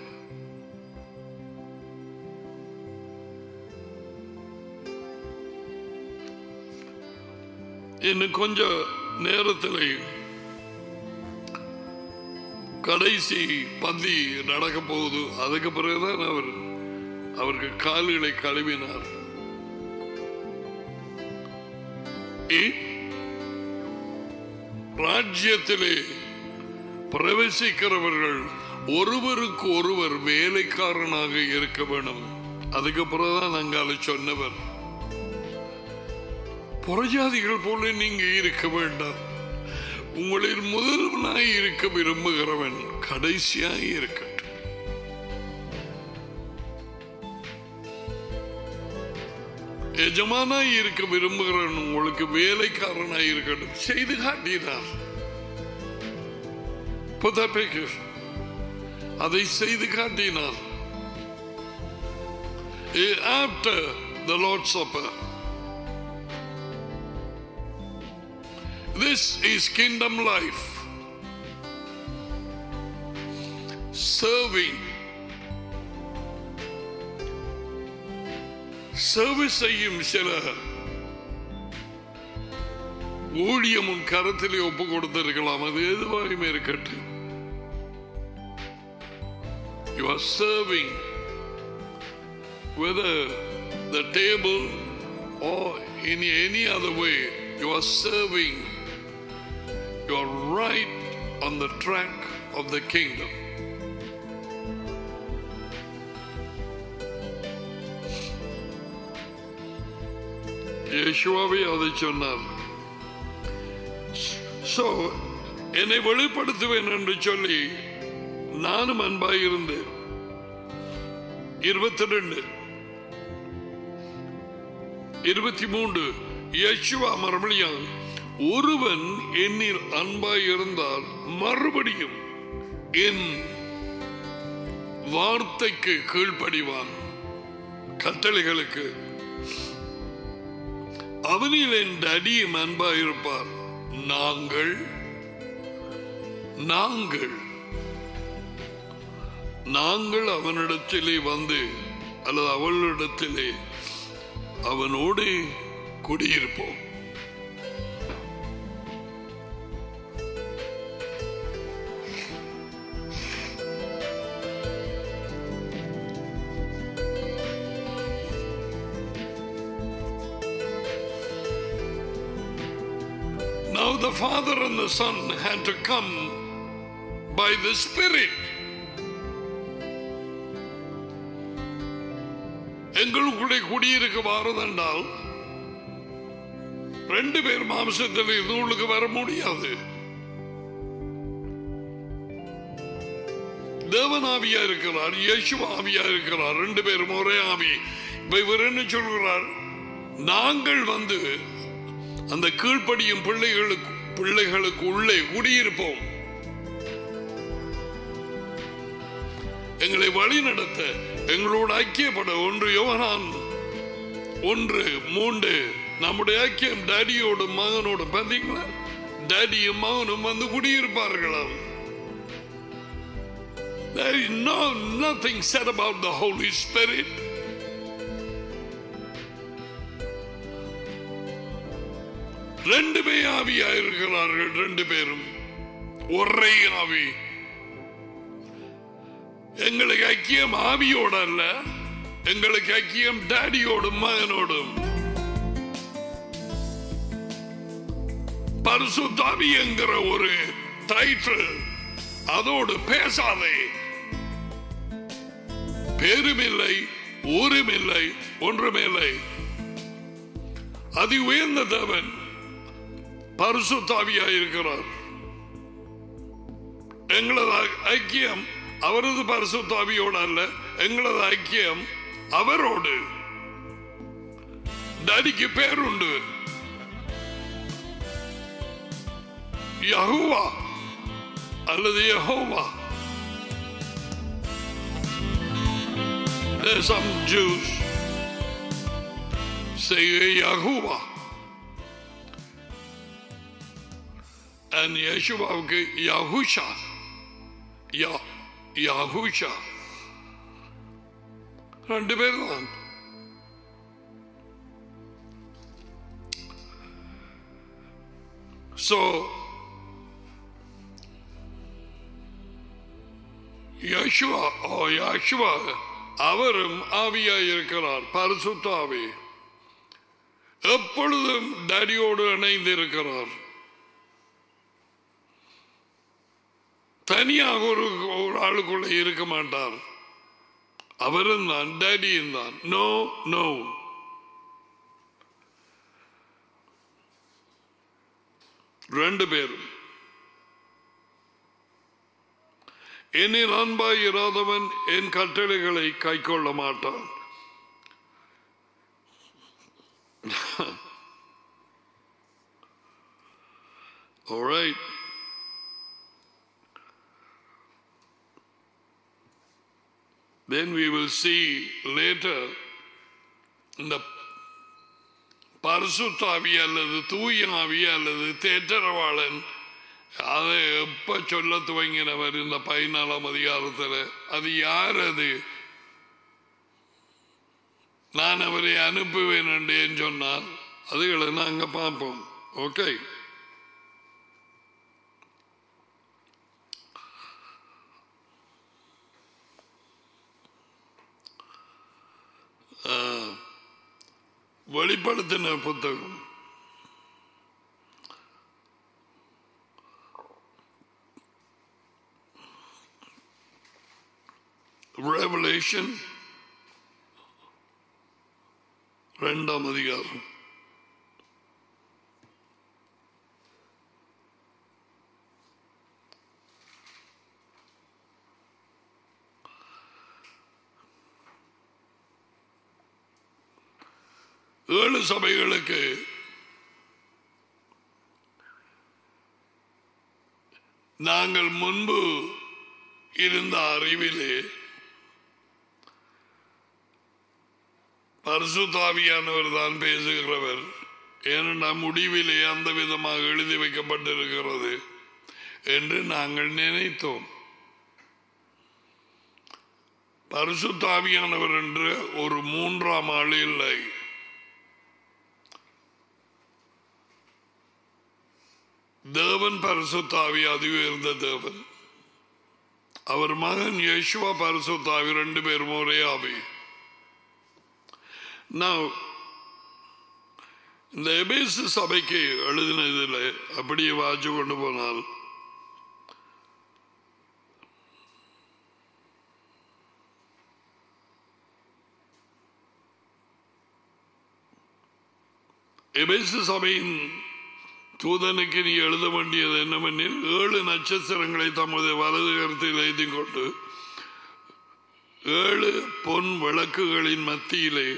இன்னும் கொஞ்சம் நேரத்தில் கடைசி பந்தி நடக்க போகுது அதுக்கு பிறகுதான் அவர் அவருக்கு கால்களை கழுவினார் ஏன்? ராஜ்யத்திலே பிரவேசிக்கிறவர்கள் ஒருவருக்கு ஒருவர் வேலைக்காரனாக இருக்க வேணும் அதுக்கு பிறகுதான் அங்கால சொன்னவர் புறஜாதிகள் போல நீங்க இருக்க வேண்டாம் உங்களில் முதல்வனாய் இருக்க விரும்புகிறவன் கடைசியாய் இருக்கட்டும் எஜமானாய் இருக்க விரும்புகிறவன் உங்களுக்கு வேலைக்காரனாய் இருக்கட்டும் செய்து காட்டினார் Put that picture. அதை செய்து காட்டினார் After the Lord's Supper This is kingdom life. Serving. Service செய்யும் சில ஊழியம் உன் கரத்திலே ஒப்பு கொடுத்திருக்கலாம் அது எதுவாயுமே இருக்கட்டும் You are serving whether the table or in any other way you are serving you are right on the track of the kingdom. யேசுவாவே அதை சொன்னார் சோ என்னை வெளிப்படுத்துவேன் என்று சொல்லி நானும் அன்பாய் இருந்தேன் இருபத்தி ரெண்டு இருபத்தி மூன்று யேசுவா மறுபடியும் ஒருவன் என்னில் அன்பாய் இருந்தால் மறுபடியும் என் வார்த்தைக்கு கீழ்ப்படிவான் கட்டளைகளுக்கு அவனில் என் அடியும் அன்பாயிருப்பார் நாங்கள் நாங்கள் நாங்கள் அவனிடத்திலே வந்து அல்லது அவளிடத்திலே அவனோடு குடியிருப்போம் Now the Father and the Son had to come by the Spirit. எங்களுக்குள்ளே குடியிருக்க வாரதென்றால் ரெண்டு பேர் மாம்சத்தில் இதுவுக்கு வர முடியாது தேவன் ஆவியா இருக்கிறார் இயேசு ஆவியா இருக்கிறார் ரெண்டு பேரும் ஒரே ஆவி இப்ப இவர் என்ன சொல்கிறார் நாங்கள் வந்து அந்த கீழ்ப்படியும் பிள்ளைகளுக்கு பிள்ளைகளுக்கு உள்ளே குடியிருப்போம் எங்களை வழி நடத்த எங்களோடு ஐக்கியப்பட ஒன்று யோவனான் ஒன்று மூன்று நம்முடைய ஐக்கியம் டேடியோட மகனோட பார்த்தீங்களா டேடியும் மகனும் வந்து குடியிருப்பார்களாம் There is no, nothing said about the Holy Spirit. ரெண்டுமே ஆவியா இருக்கிறார்கள் ரெண்டு பேரும் ஒரே ஆவி எங்களுக்கு ஐக்கியம் ஆவியோட அல்ல எங்களுக்கு ஐக்கியம் டேடியோடும் மகனோடும் பரிசுத்தாவி என்கிற ஒரு டைட்டில் அதோடு பேசாதே பேருமில்லை ஊருமில்லை ஒன்றுமில்லை அதி உயர்ந்த தேவன் பரிசுத்தாவியா இருக்கிறார் எங்களது ஐக்கியம் அவரது பரிசுத்தாவியோடு அல்ல எங்களது ஐக்கியம் அவரோடு டடிக்கு பேருண்டு யகுவா அல்லது Jehovah There's some Jews say Yahuwah. And Yeshuaவுக்கு Yahusha. Yeah Yahusha. ரெண்டு பேர் தான் So, யசுவா ஓ யசுவா அவரும் ஆவியாய் இருக்கிறார் பரிசுத்த ஆவி எப்பொழுதும் டேடியோடு இணைந்து இருக்கிறார் தனியாக ஒரு ஒரு ஆளுக்குள்ள இருக்க மாட்டார் அவரும் தான் டேடியும் தான் நோ நோ ரெண்டு பேரும் என்னில் அன்பாய் இராதவன் என் கட்டளைகளை கை கொள்ள மாட்டான் All right. Then we will see later இந்த பரிசுத்தாவி அல்லது தூய ஆவி அல்லது தேற்றரவாளன் அதை எப்ப சொல்ல துவங்கினவர் இந்த பதினாலாம் அதிகாரத்தில் அது யார் அது நான் அவரை அனுப்புவேன் என்று சொன்னார் அதுகளை நாங்க பார்ப்போம் ஓகே வெளிப்படுத்தின புத்தகம் ரெவலேஷன் ரெண்டாம் அதிகாரம் ஏழு சபைகளுக்கு நாங்கள் முன்பு இருந்த அறிவிலே பரிசுத்தாவியானவர் தான் பேசுகிறவர் ஏனென்றால் முடிவிலே அந்த விதமாக எழுதி வைக்கப்பட்டிருக்கிறது என்று நாங்கள் நினைத்தோம் பரிசுத்தாவியானவர் என்று ஒரு மூன்றாம் ஆள் இல்லை தேவன் பரிசுத்தாவி அது உயர்ந்த தேவன் அவர் மகன் யேசுவா பரிசுத்தாவி ரெண்டு பேரும் ஒரே ஆவி நான் இந்த எபேசு சபைக்கு எழுதினதில் அப்படியே வாச்சு கொண்டு போனால் எபேசு சபையின் தூதனுக்கு நீ எழுத வேண்டியது என்னவெனில் ஏழு நட்சத்திரங்களை தமது வலது கருத்தில் எழுதி கொண்டு ஏழு பொன் விளக்குகளின் மத்தியிலே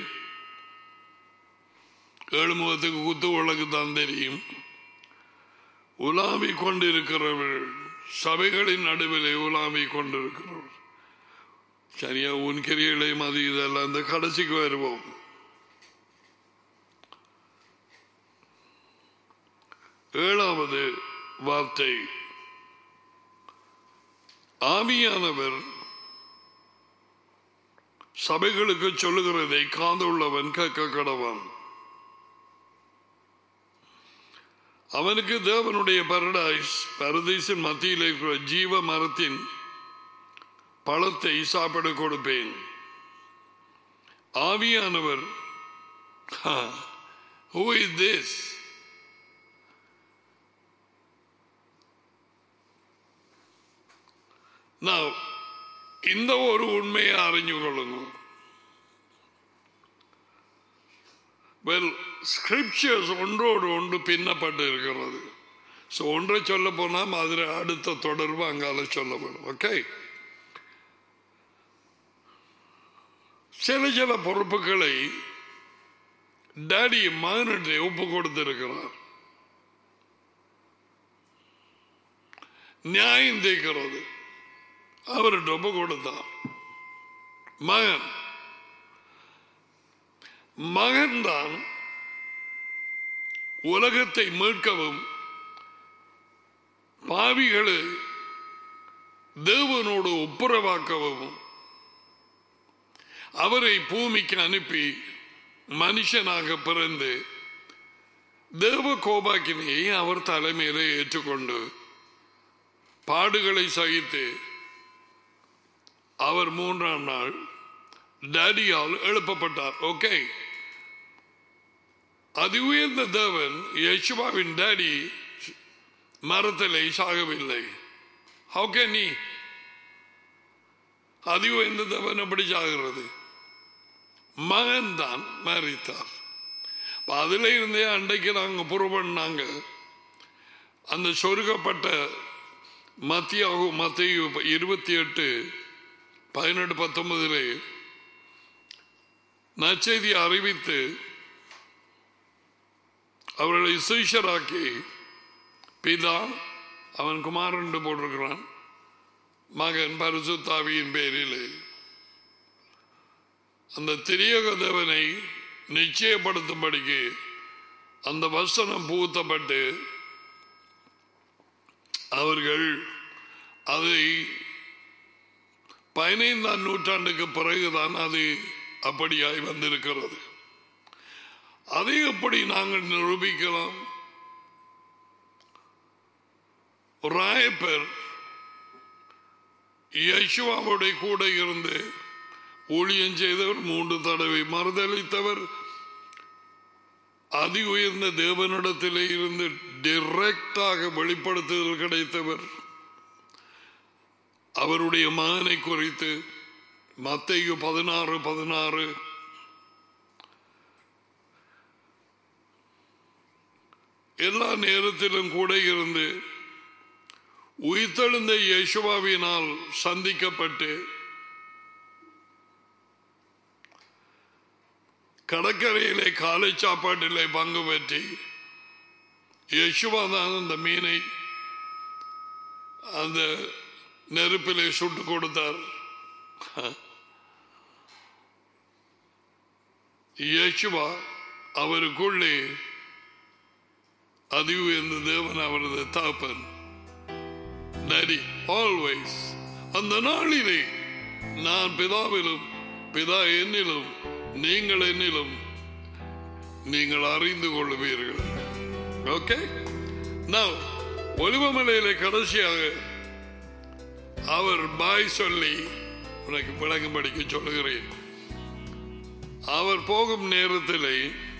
ஏழு முகத்துக்கு குத்து விளக்கு தான் தெரியும் உலாவிக் கொண்டிருக்கிறவர்கள் சபைகளின் நடுவிலே உலாவிக் கொண்டிருக்கிறவர் சரியா உன் கிரியைகளையும் அது இதெல்லாம் அந்த கடைசிக்கு வருவோம் ஏழாவது வார்த்தை ஆவியானவர் சபைகளுக்கு சொல்லுகிறதை காதுள்ளவன் கேட்க கடவன் அவனுக்கு தேவனுடைய பரடைஸ் பரதீசின் மத்தியில் இருக்கிற ஜீவ மரத்தின் பழத்தை சாப்பிட கொடுப்பேன் ஆவியானவர் ஹூ இஸ் திஸ் நான் இந்த ஒரு உண்மையை அறிஞ்சு கொள்ளுங்க வெல் ஸ்கிரிப்சர்ஸ் ஒன்றோடு ஒன்று பின்னப்பட்டு இருக்கிறது ஸோ ஒன்றை சொல்ல போனால் அதில் அடுத்த தொடர்பு அங்கால சொல்லப்படும் ஓகே சில சில பொறுப்புகளை டேடி மகனிட்டு ஒப்பு கொடுத்திருக்கிறார் நியாயம் தீர்க்கிறது அவர்கிட்ட ஒப்பு கொடுத்தார் மகன் மகன்தான் உலகத்தை மீட்கவும் பாவிகளை தேவனோடு ஒப்புரவாக்கவும் அவரை பூமிக்கு அனுப்பி மனுஷனாக பிறந்து தேவ கோபாக்கினையை அவர் தலைமையில ஏற்றுக்கொண்டு பாடுகளை சகித்து அவர் மூன்றாம் நாள் டேடியால் எழுப்பப்பட்டார் ஓகே அது உயர்ந்த தேவன் யேசுவாவின் டேடி மரத்திலே சாகவில்லை ஹவு கேன் நீ அது உயர்ந்த தேவன் எப்படி சாகிறது மகன் தான் மறித்தார் அதுல இருந்தே அன்றைக்கு நாங்கள் புறப்பண்ணாங்க அந்த சொருகப்பட்ட மத்தியாகும் மத்திய இருபத்தி எட்டு பதினெட்டு பத்தொன்பதிலே நற்செய்தி அறிவித்து அவர்களை சீஷராக்கி பிதா அவன் குமாரன் என்று போட்டிருக்கிறான் மகன் பரிசுத்தாவியின் பேரில் அந்த திரியக தேவனை நிச்சயப்படுத்தும்படிக்கு அந்த வசனம் பூத்தப்பட்டு அவர்கள் அதை பதினைந்தாம் நூற்றாண்டுக்கு பிறகுதான் அது அப்படியாய் வந்திருக்கிறது அதை எப்படி நாங்கள் நிரூபிக்கலாம் ராயப்பர் யசுவாவுடைய கூட இருந்து ஊழியம் செய்தவர் மூன்று தடவை மறுதளித்தவர் அதி உயர்ந்த தேவனிடத்திலே இருந்து டிரெக்டாக வெளிப்படுத்துதல் கிடைத்தவர் அவருடைய மகனை குறித்து மத்தையு பதினாறு பதினாறு எல்லா நேரத்திலும் கூட இருந்து உயிர்த்தெழுந்த யேசுவாவினால் சந்திக்கப்பட்டு கடற்கரையிலே காலை சாப்பாட்டிலே பங்கு பெற்றி யேசுவா தான் அந்த மீனை அந்த நெருப்பிலே சுட்டு கொடுத்தார் യേശുവ அவருக்குள்ளே அதி உயர்ந்த தேவன் அவரது தாப்பன் டேடி ஆல்வேஸ் அந்த நாளிலே நான் பிதாவிலும் பிதா என்னிலும் நீங்கள் என்னிலும் நீங்கள் அறிந்து கொள்ளுவீர்கள் ஓகே நான் ஒலிவமலையில கடைசியாக அவர் பாய் சொல்லி உனக்கு விளங்கும்படிக்க சொல்லுகிறேன் அவர் போகும் நேரத்திலே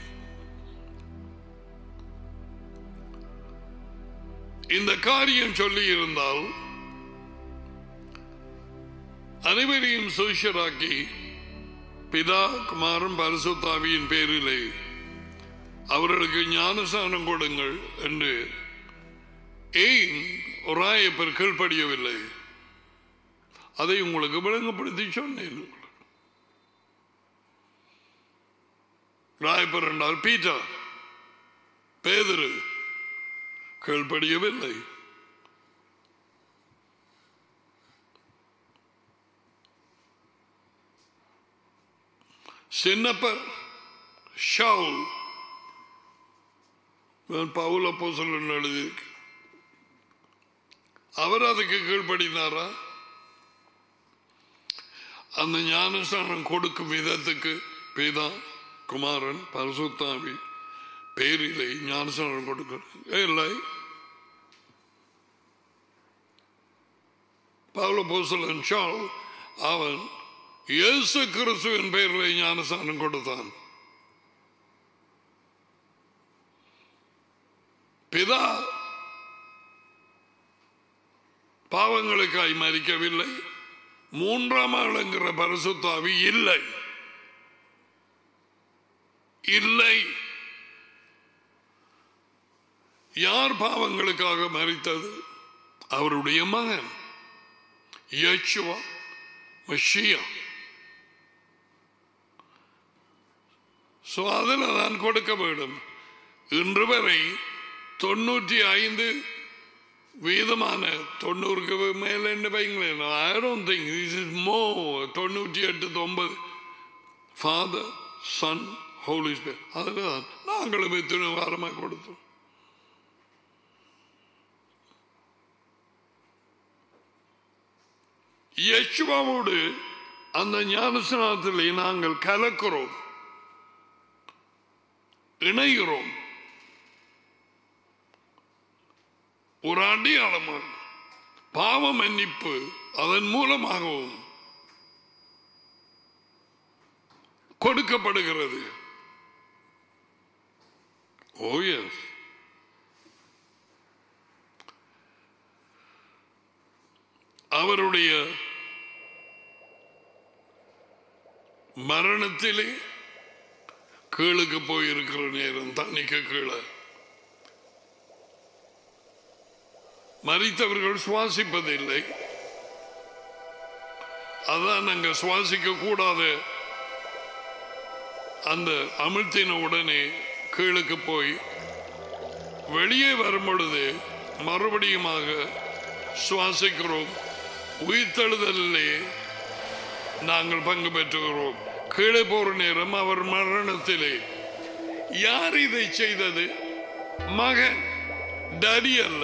இந்த காரியம் சொல்லி இருந்தால் அனைவரையும் சுஷராக்கி பிதா குமாரன் பரிசுத்தாவியின் பேரிலே அவர்களுக்கு ஞானசானம் கொடுங்கள் என்று ஏன் ராயப்பர் கீழ்ப்படியவில்லை அதை உங்களுக்கு விளங்கப்படுத்தி சொன்னேன் ராயப்பர் என்றால் பீட்டர் பேதரு கீழ்ப்படியவில்லை சின்னப்பர் ஷவுல் பவுல போசல் எழுதியிருக்கு அவர் அதுக்கு கீழ்ப்படினாரா அந்த ஞானஸ்தானம் கொடுக்கும் விதத்துக்கு பிதா குமாரன் பரசுத்தாவி பேரிலை ஞானஸ்தானம் கொடுக்க இல்லை பவுல போசலன் ஷால் அவன் இயேசு கிறிஸ்துவின் பெயரில் ஞானஸ்தானம் கொடுத்தான் பிதா பாவங்களுக்காய் மறிக்கவில்லை மூன்றாம் ஆளுங்கிற பரிசுத்தாவி இல்லை இல்லை யார் பாவங்களுக்காக மறித்தது அவருடைய மகன் யேசுவா மஷியா சோ அதில் நான் கொடுக்க வேண்டும் இன்று வரை தொண்ணூற்றி ஐந்து வீதமான தொண்ணூறுக்கு மேல என்ன வைங்களேன் I don't think this is more தொண்ணூற்றி எட்டு தொம்பது ஃபாதர் சன் ஹோலி ஸ்பிரிட் அதில் தான் நாங்களும் எத்தனை வாரமாக கொடுத்தோம் யசுவாவோடு அந்த ஞானஸ்நானத்திலே நாங்கள் கலக்கிறோம் இணைகிறோம் ஒரு அடையாளமாக பாவ மன்னிப்பு அதன் மூலமாகவும் கொடுக்கப்படுகிறது ஓ எஸ் அவருடைய மரணத்திலே கீழுக்கு போயிருக்கிற நேரம் தண்ணிக்கு கீழே மறித்தவர்கள் சுவாசிப்பதில்லை அதான் நாங்க சுவாசிக்க கூடாத அந்த அமிழ்த்தின உடனே கீழுக்கு போய் வெளியே வரும் பொழுது மறுபடியுமாக சுவாசிக்கிறோம் உயிர்த்தெழுதலிலே நாங்கள் பங்கு பெற்றுகிறோம் கீழே போற நேரம் அவர் மரணத்திலே யார் இதை செய்தது மகன் டடி அல்ல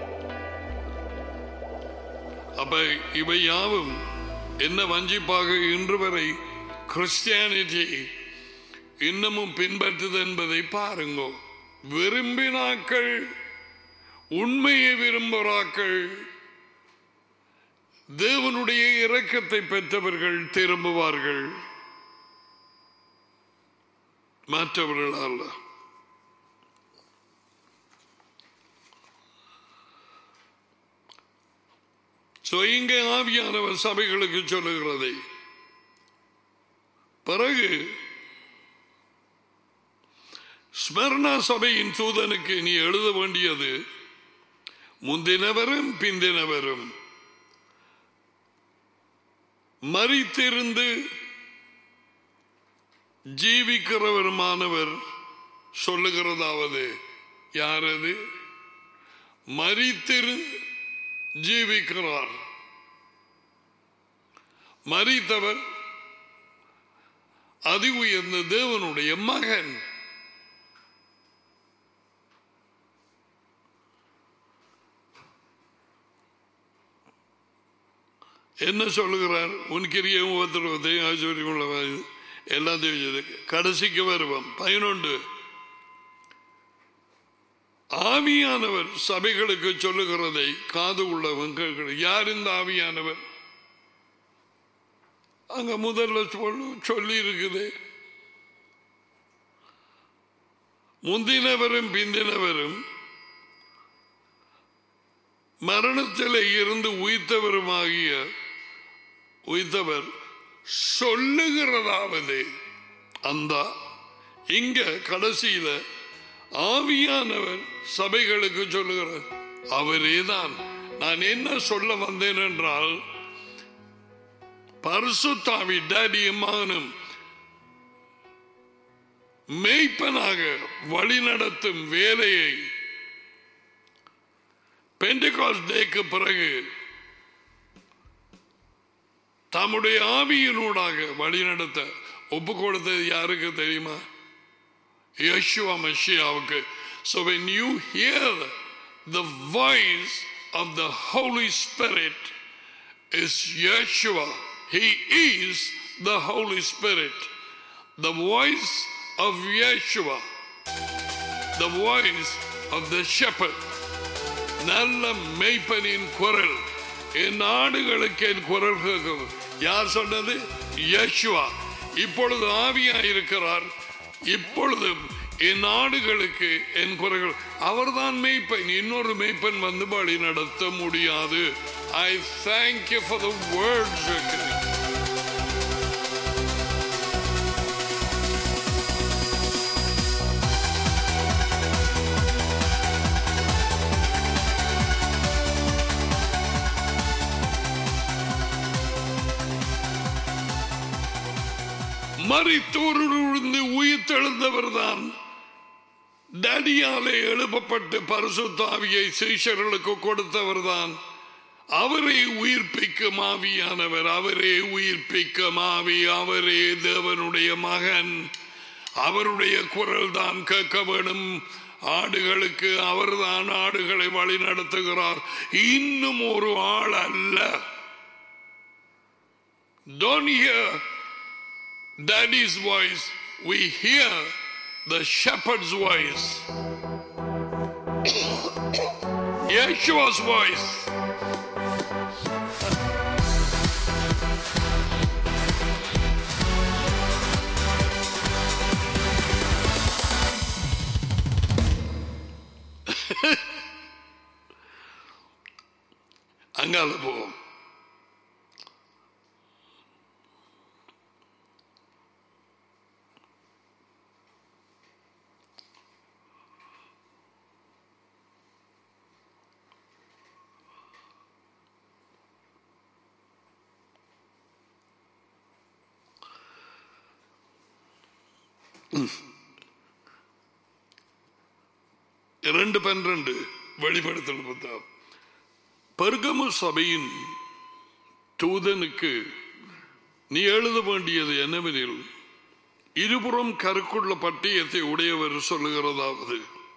அப்ப இவை யாவும் என்ன வஞ்சிப்பாக இன்று வரை கிறிஸ்டியானிட்டி இன்னமும் பின்பற்றுது என்பதை பாருங்க விரும்பினாக்கள் உண்மையை விரும்புகிறாக்கள் தேவனுடைய இரக்கத்தை பெற்றவர்கள் திரும்புவார்கள் மற்றவர்கள் அல்ல So, இங்கே ஆவியானவர் சபைகளுக்கு சொல்லுகிறதை பிறகு ஸ்மரணா சபையின் தூதனுக்கு நீ எழுத வேண்டியது முந்தினவரும் பிந்தினவரும் மறித்திருந்து ஜீவிக்கிறவருமானவர் சொல்லுகிறதாவது யாரது மறித்திரு ஜீவிக்கிறார் மறித்தவர் அதி உயர்ந்த தேவனுடைய மகன் என்ன சொல்லுகிறார் உன் கிரியும் உபத்திரவத்தையும் ஆச்சரியம் உள்ளவர் எல்லாத்தையும் செய்து கடைசிக்கு வருவோம் பதினொன்று ஆவியானவர் சபைகளுக்கு சொல்லுகிறதை காது உள்ளவன் கேட்கிற யார் இந்த ஆவியானவர் அங்க முதல்ல சொல்லு சொல்லி இருக்குது முந்தினவரும் பிந்தினவரும் மரணத்தில் இருந்து உயிர்த்தவருமாகிய உயிர்த்தவர் சொல்லுகிறதாவது அந்த இங்க கடைசியில ஆவியானவர் சபைகளுக்கு சொல்லுகிறார் அவரேதான் நான் என்ன சொல்ல வந்தேன் என்றால் பரிசுத்தாவி டேடியும் மகனும் மெய்ப்பனாக வழிநடத்தும் வேலையை பெண்டிகாஸ் டேக்கு பிறகு தம்முடைய ஆவியினூடாக வழிநடத்த ஒப்பு கொடுத்தது யாருக்கு தெரியுமா Yeshua மெஷியாவுக்கு so when you hear the voice of the holy spirit is yeshua he is the holy spirit the voice of yeshua the voice of the shepherd நல்ல மெய்ப்பனின் குரல் என் ஆடுகளுக்கு என் குரல் கேட்கும் யார் சொன்னது யேசுவா இப்பொழுது ஆவியா இருக்கிறார் இப்பொழுதும் என் ஆடுகளுக்கு என் குரல்கள் அவர்தான் மெய்ப்பன் இன்னொரு மெய்ப்பன் வந்து வழி நடத்த முடியாது I thank you for the words மறித்தோரிலிருந்து உயிர் தெழுந்தவர் தான் டடியாலே எழுப்பப்பட்டு பரிசுத்தாவியை சீஷர்களுக்கு கொடுத்தவர் தான் அவரே உயிர்ப்பிக்கும் ஆவியானவர் அவரே உயிர்ப்பிக்கும் ஆவி அவரே தேவனுடைய மகன் அவருடைய குரல் தான் கேட்க வேணும் ஆடுகளுக்கு அவர்தான் ஆடுகளை வழி நடத்துகிறார் இன்னும் ஒரு ஆள் அல்ல Don't hear daddy's voice, we hear the shepherd's voice. Yeshua's voice. அங்கால போவோம் இரண்டு பன்னிரண்டு வெளிப்படுத்தல் புத்தகம் பர்கமு சபையின் தூதனுக்கு நீ எழுத வேண்டியது என்னவெனில் இருபுறம் கருக்குள்ள பட்டியத்தை உடையவர் சொல்லுகிறதாவது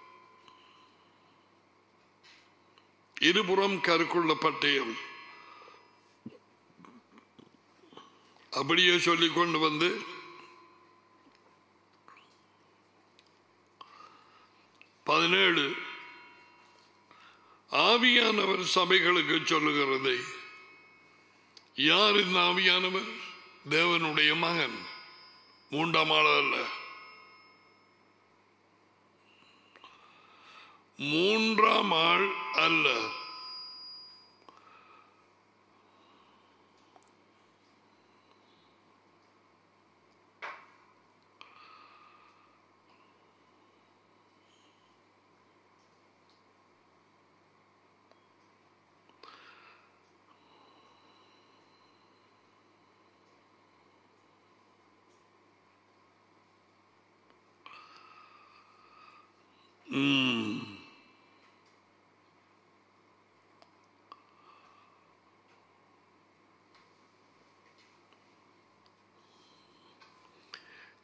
இருபுறம் கருக்குள்ள பட்டயம் அப்படியே சொல்லிக் கொண்டு வந்து பதினேழு ஆவியானவர் சபைகளுக்கு சொல்லுகிறதை யார் இந்த ஆவியானவர் தேவனுடைய மகன் மூன்றாம் ஆள் அல்ல மூன்றாம் ஆள் அல்ல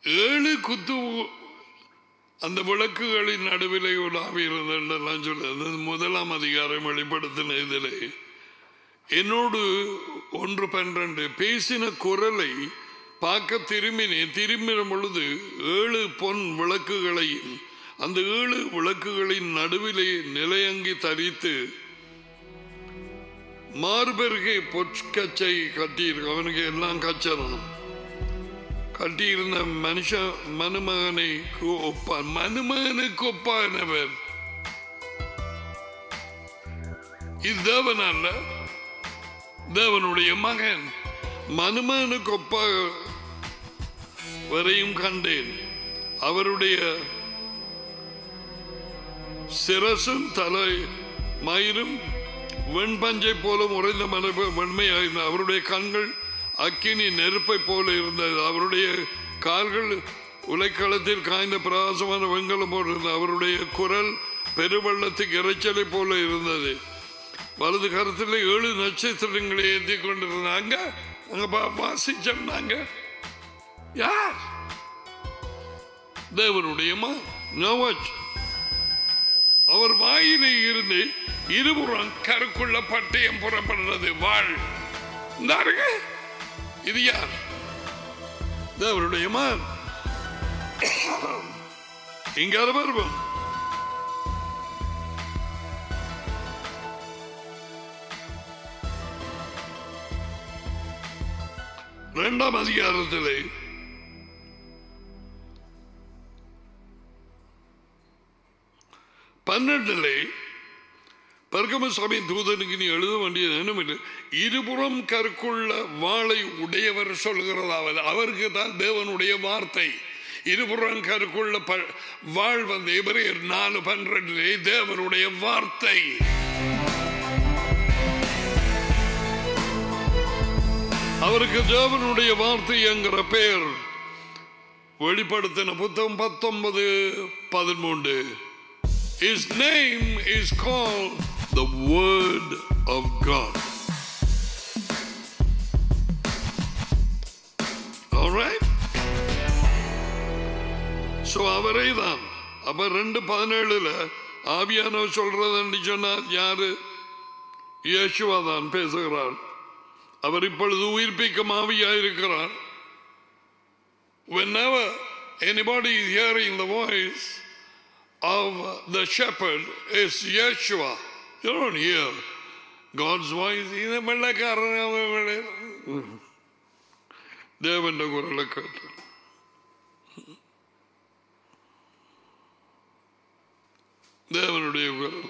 ஏழு குத்து அந்த விளக்குகளின் நடுவிலே உலாவி இருந்தெல்லாம் சொல்லுது முதலாம் அதிகாரம் வெளிப்படுத்தின இதிலே என்னோடு ஒன்று பன்னிரண்டு பேசின குரலை பார்க்க திரும்பினேன் திரும்பின பொழுது ஏழு பொன் விளக்குகளையும் அந்த ஏழு விளக்குகளின் நடுவிலே நிலையங்கி தரித்து மார்பெருகை பொற்கச்சை கட்டியிருக்கு அவனுக்கு எல்லாம் கச்சனம் கட்டியிருந்த மனுஷ மனுமகனை ஒப்பான் மனுமகனுக்கு ஒப்பானவர் இது தேவன் அல்ல தேவனுடைய மகன் மனுமகனுக்கு ஒப்பாக வரையும் கண்டேன் அவருடைய சிரசும் தலை மயிரும் வெண்பஞ்சை போல உறைந்த மரபு வெண்மையாயிருந்த அவருடைய கண்கள் அக்கினி நெருப்பை போல இருந்தது அவருடைய கால்கள் உலைக்களத்தில் காய்ந்த பிரகாசமான வெண்கலம் போல இருந்தது அவருடைய குரல் பெருவெள்ளத்துக்கு இறைச்சலை போல இருந்தது வலது கருத்தில் ஏழு நட்சத்திரங்களை ஏற்றி கொண்டிருந்தாங்க அங்க பா- வாசிச்சோம்னாங்க யார் தேவனுடைய நோவச் அவர் வாயிலே இருந்து இருபுறம் கருக்குள்ள பட்டயம் புறப்படுறது வாழ் இந்தாருங்க இது யார் தேவனுடைய மான் இங்க வருவோம் இரண்டாம் அதிகாரத்திலே பன்னெண்டிலே பர்கம சுவாமி தூதனுக்கு நீ எழுத வேண்டிய நினைவில் இருபுறம் கற்குள்ள வாளை உடையவர் சொல்கிறதாவது அவருக்கு தான் தேவனுடைய வார்த்தை இருபுறம் கற்குள்ள ப- வாழ் வந்து எபிரேயர் நாலு பன்னிரண்டிலே தேவனுடைய வார்த்தை அவருக்கு தேவனுடைய வார்த்தை என்கிற பெயர் வெளிப்படுத்தின புத்தகம் பத்தொன்பது பதிமூன்று His name is called the Word of God. All right? So அவரே தான் அப்ப ரெண்டு பதினேழுல ஆவியானவர் சொல்றதுன்னு சொன்னார் யாரு இயேசுவா தான் பேசுகிறார் அவர் இப்பொழுது உயிர்ப்பிக்கும் ஆவியாயிருக்கிறார் whenever anybody is hearing the voice of the shepherd is Yeshua. You don't hear God's voice. ഇത് വെള്ളക്കാരൻ അവൻ വെള്ള- ദേവന്റെ കുരലെ കേട്ട് ദേവനുடைய குரல்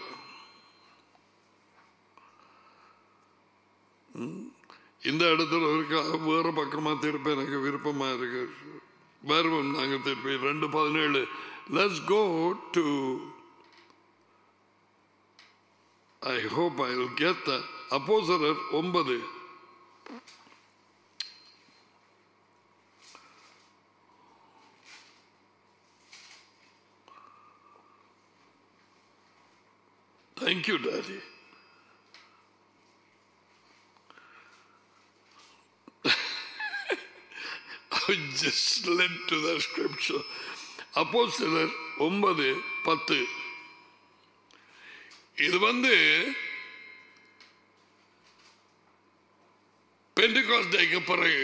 இந்த இடத்துல இருக்க வேற பக்கமா திருப்ப எனக்கு விருப்பமா இருக்கு வருவோம் நாங்க திருப்பி ரெண்டு பதினேழு let's go to I hope I will get the அப்போசரர் ஒன்பது thank you daddy I just led to the scripture. அப்போ சிலர் ஒன்பது பத்து இது வந்து பெண்டிகாஸ் டேக்கு பிறகு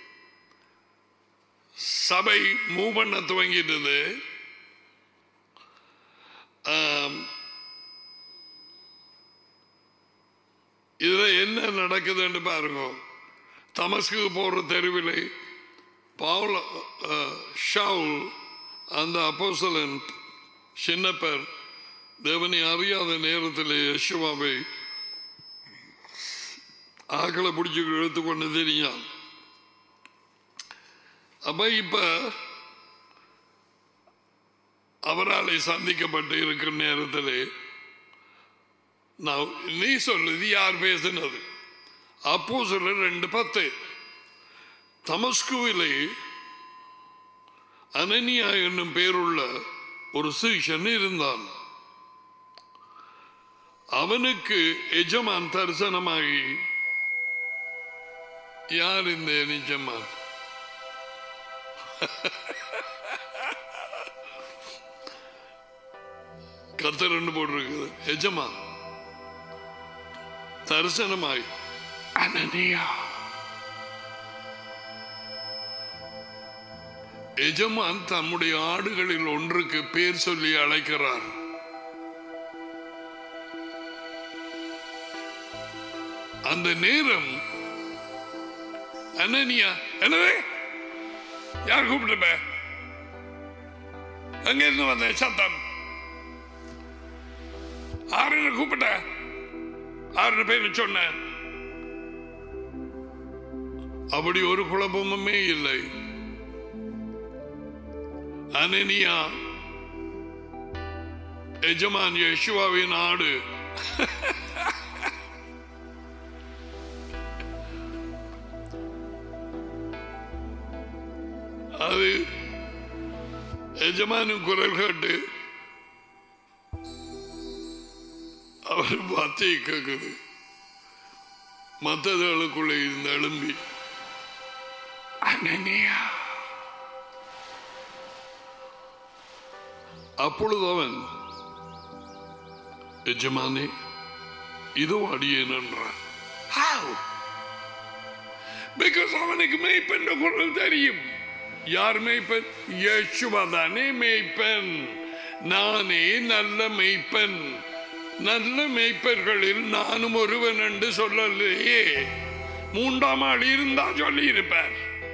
சபை மூவ் பண்ண துவங்கிட்டது ஆம், இதுல என்ன நடக்குதுன்னு பாருங்க தமஸ்கு போற தெருவிலே பவுல் அஹ், ஷவுல் அந்த அப்போஸ்தலன் சின்னப்பர் தேவனை அறியாத நேரத்தில் யசுவாவை ஆக்களை பிடிச்சி இழுத்து கொண்டு தெரியும் அப்ப இப்ப அவராலே சந்திக்கப்பட்டு இருக்கிற நேரத்தில் நான் நீ சொல்லுது யார் பேசுனது அப்போ சொல்ல ரெண்டு பத்து தமஸ்குவிலே அனனியா என்னும் பேருள்ள ஒரு சிஷன் இருந்தான் அவனுக்கு எஜமான் தரிசனமாகி யார் இந்த நிஜமான் கத்தரண்டு போட்டிருக்குது எஜமா தரிசனமாய் அனனியா எஜமான் தம்முடைய ஆடுகளில் ஒன்றுக்கு பேர் சொல்லி அழைக்கிறார் அந்த நேரம் அனனியா என்னவே யார் கூப்பிட்டுப்ப அங்க இருந்து வந்த சத்தம் ஆறுன்னு கூப்பிட்ட ஆறு பேர் சொன்ன அப்படி ஒரு குழப்பமுமே இல்லை அனனியா எஜமான் யேசுவாவின் ஆடு அது எஜமானும் குரல் கேட்டு அவர் வார்த்தையை கேட்குது மற்றதுகளுக்குள்ளே இருந்த எழும்பி அனனியா அப்பொழுது அவன் எஜமானே இதோ அடியேன் என்றான் How? Because அவனுக்கு மெய்ப்பெண் குரல் தெரியும் யார் மெய்ப்பெண் யேசுவா தானே மெய்ப்பெண் நானே நல்ல மெய்ப்பெண் நல்ல மெய்ப்பர்களில் நானும் ஒருவன் என்று சொல்லலையே மூன்றாம் ஆள் இருந்தா சொல்லி இருப்பார்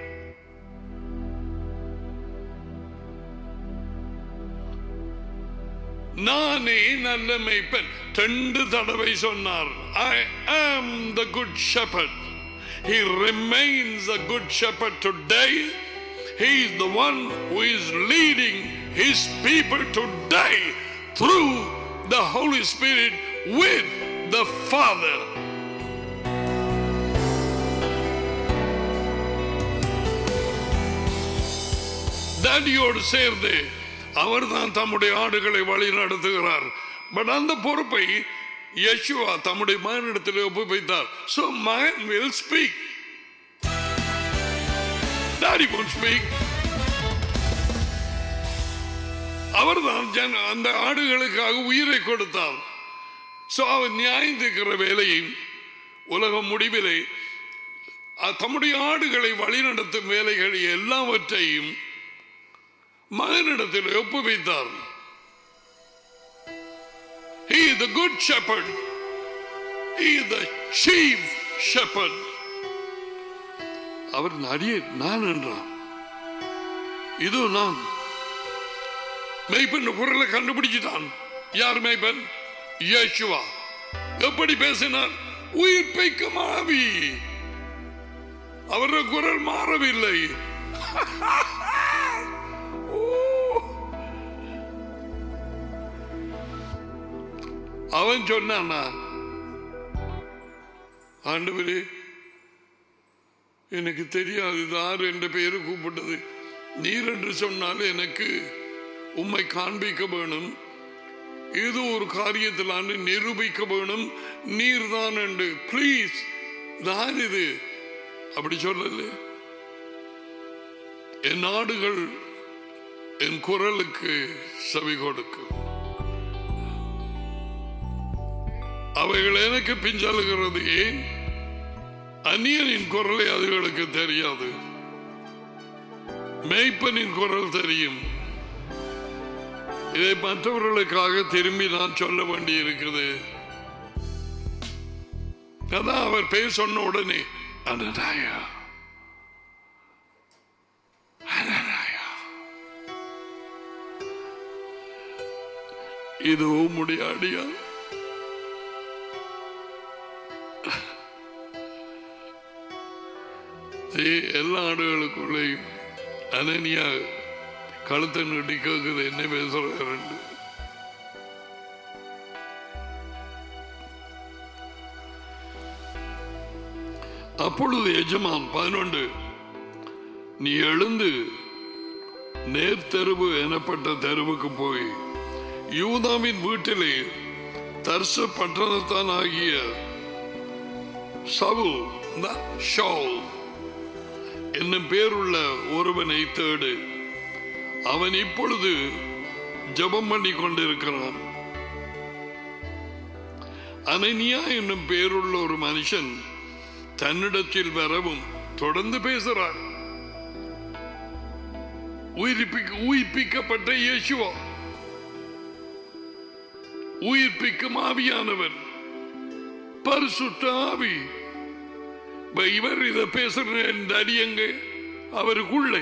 நானே நல்ல மெய்ப்பன் ரெண்டு தடவை சொன்னார் I am the good shepherd He remains a good shepherd today. He is the one who is leading his people today through the Holy Spirit with the Father. டேடியோடு சேர்ந்து அவர்தான் தம்முடைய ஆடுகளை வழி நடத்துகிறார் பட் அந்த பொறுப்பை யேசுவா தம்முடைய மகனிடத்தில் ஒப்புவித்தார் so man will speak daddy won't speak அவர்தான் ஜன அந்த ஆடுகளுக்காக உயிரை கொடுத்தார் சோ அவர் நியாயம் தீர்க்கிற வேலையை உலகம் முடிவிலே அ- தம்முடைய ஆடுகளை வழிநடத்தும் வேலைகள் எல்லாவற்றையும் மகனிடத்தில் ஒப்புவித்தார் He is the good shepherd. He is the chief shepherd. அவர் அடியே நான் என்றான் இது நான் மெய்ப்பெண் குரலை கண்டுபிடிச்சிட்டான் யார் மெய்ப்பெண் இயேசுவா எப்படி பேசினார் உயிர் பைக்கும் ஆவி அவருடைய குரல் மாறவில்லை ஓ அவன் சொன்னானா ஆண்டவரே எனக்கு தெரியாது இது ஆறு என்ற பெயரு கூப்பிட்டது நீர் என்று சொன்னால் எனக்கு உம்மை காண்பிக்க வேணும் ஏதோ ஒரு காரியத்தில் ஆண்டு நிரூபிக்க வேணும் நீர் தான் என்று ப்ளீஸ் தான் இது அப்படி சொல்லல என் நாடுகள் என் குரலுக்கு செவி கொடுக்கும் அவைகள் எனக்கு பிஞ்சலுகிறது ஏன் அந்நியனின் குரலை அதுகளுக்கு தெரியாது மேய்ப்பனின் குரல் தெரியும் இதை மற்றவர்களுக்காக திரும்பி நான் சொல்ல வேண்டி இருக்குது அதான் அவர் பேர் சொன்ன உடனே அனநாயா அனநாயா இது உம்முடைய அடியா ஏ- எல்லா ஆடுகளுக்குள்ளேயும் அனனியா கழுத்தை நீட்டி கேட்குது என்ன பேசுறாரு அப்பொழுது எஜமான் பதினொன்று நீ எழுந்து நேர் தெருவு எனப்பட்ட தெருவுக்கு போய் யூதாவின் வீட்டிலே தர்ச பட்டணத்தான் ஆகிய சவுல் the- ஷவுல் என்னும் பேருள்ள ஒருவனை தேடு அவன் இப்பொழுது ஜெபம் பண்ணி கொண்டிருக்கிறான் அனனியா என்னும் பேருள்ள ஒரு மனுஷன் தன்னிடத்தில் வரவும் தொடர்ந்து பேசுறார் உயிர்ப்பிக்க உயிர்ப்பிக்கப்பட்ட இயேசுவா உயிர்ப்பிக்கும் ஆவியானவர் பரிசுத்த ஆவி இப்ப இவர் இத பேசுற இந்த அடியங்க அவருக்குள்ளே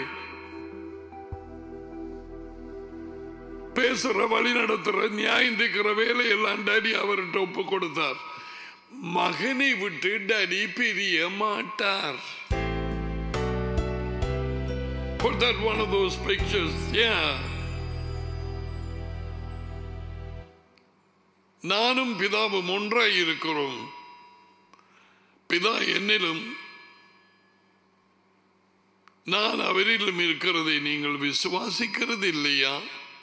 பேசுற வழி நடத்துற நியாயம் தீர்க்கிற வேலையெல்லாம் டாடி அவர்கிட்ட ஒப்பு கொடுத்தார் மகனை விட்டு டாடி பிரிய மாட்டார் Put that one of those pictures. Yeah. நானும் பிதாவும் ஒன்றாய் இருக்கிறோம் பிதா என்னிலும் நான் அவரிலும் இருக்கிறதை நீங்கள் விசுவாசிக்கிறது இல்லையா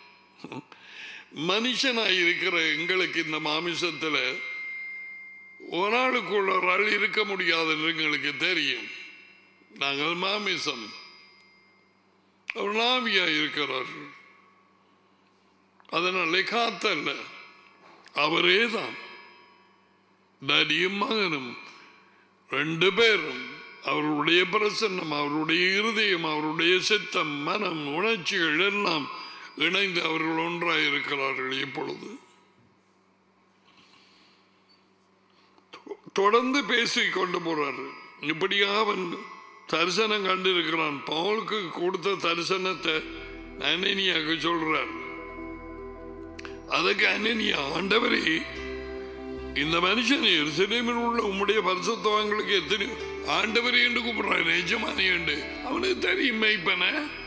மனுஷனாய் இருக்கிற எங்களுக்கு இந்த மாமிசத்துல ஒரு ஆளுக்குள்ள ஒரு ஆள் இருக்க முடியாதுன்னு எங்களுக்கு தெரியும் நாங்கள் மாமிசம் அவர் நாவியா இருக்கிறார்கள் அதனாலே காத்தல்ல அவரே தான் டடியும் மகனும் ரெண்டு பேரும் அவருடைய பிரசன்னம் அவருடைய இருதயம் அவருடைய சித்தம் மனம் உணர்ச்சிகள் எல்லாம் இணைந்து அவர்கள் ஒன்றாய் இருக்கிறார்கள் இப்பொழுது தொடர்ந்து பேசி கொண்டு போறாரு இப்படியா அவன் தரிசனம் கண்டிருக்கிறான் பவுலுக்கு கொடுத்த தரிசனத்தை அனனியாக்கு சொல்றார் அதுக்கு அனனியா ஆண்டவரே இந்த மனுஷன் எருசலேமில் உள்ள உம்முடைய பரிசுத்தவங்களுக்கு எத்தனை ஆண்டவரே என்று கூப்பிடுறான் எஜமானி என்று அவனுக்கு தெரியும் மெய்ப்பன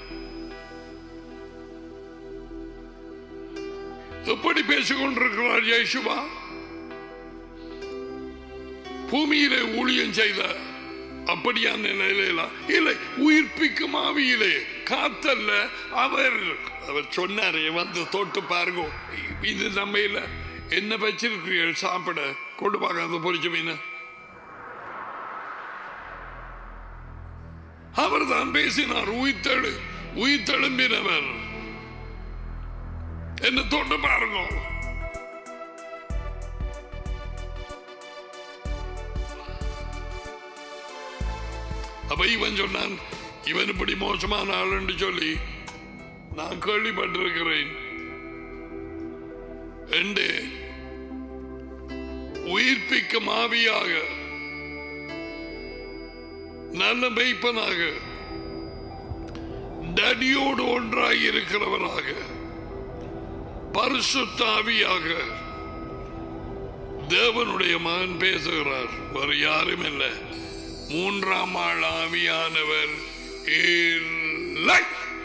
எப்படி பேசிக்கொண்டிருக்கிறார் யேசுவா பூமியிலே ஊழியம் செய்த அப்படியான நிலையில இல்லை உயிர்ப்பிக்கும் ஆவியிலே காத்தல்ல அவர் அவர் சொன்னாரே வந்து தொட்டு பாருங்க இது நம்ம இல்ல என்ன வச்சிருக்கிறீர்கள் சாப்பிட கொண்டு பார்க்க அந்த பொரிச்ச மீன் அவர் தான் பேசினார் உயிர்த்தெழு உயிர்த்தெழும்பினவர் என்ன தொட்டு பாருங்க அப்ப இவன் சொன்னான் இவன் இப்படி மோசமான ஆள் என்று சொல்லி நான் கேள்விப்பட்டிருக்கிறேன் என்று உயிர்ப்பிக்கும் ஆவியாக நல்ல மெய்ப்பனாக டடியோடு ஒன்றாக இருக்கிறவராக பரிசுத்தாவியாக தேவனுடைய மகன் பேசுகிறார் வேறு யாரும் இல்லை மூன்றாம் ஆள் ஆவியானவர் இல்லை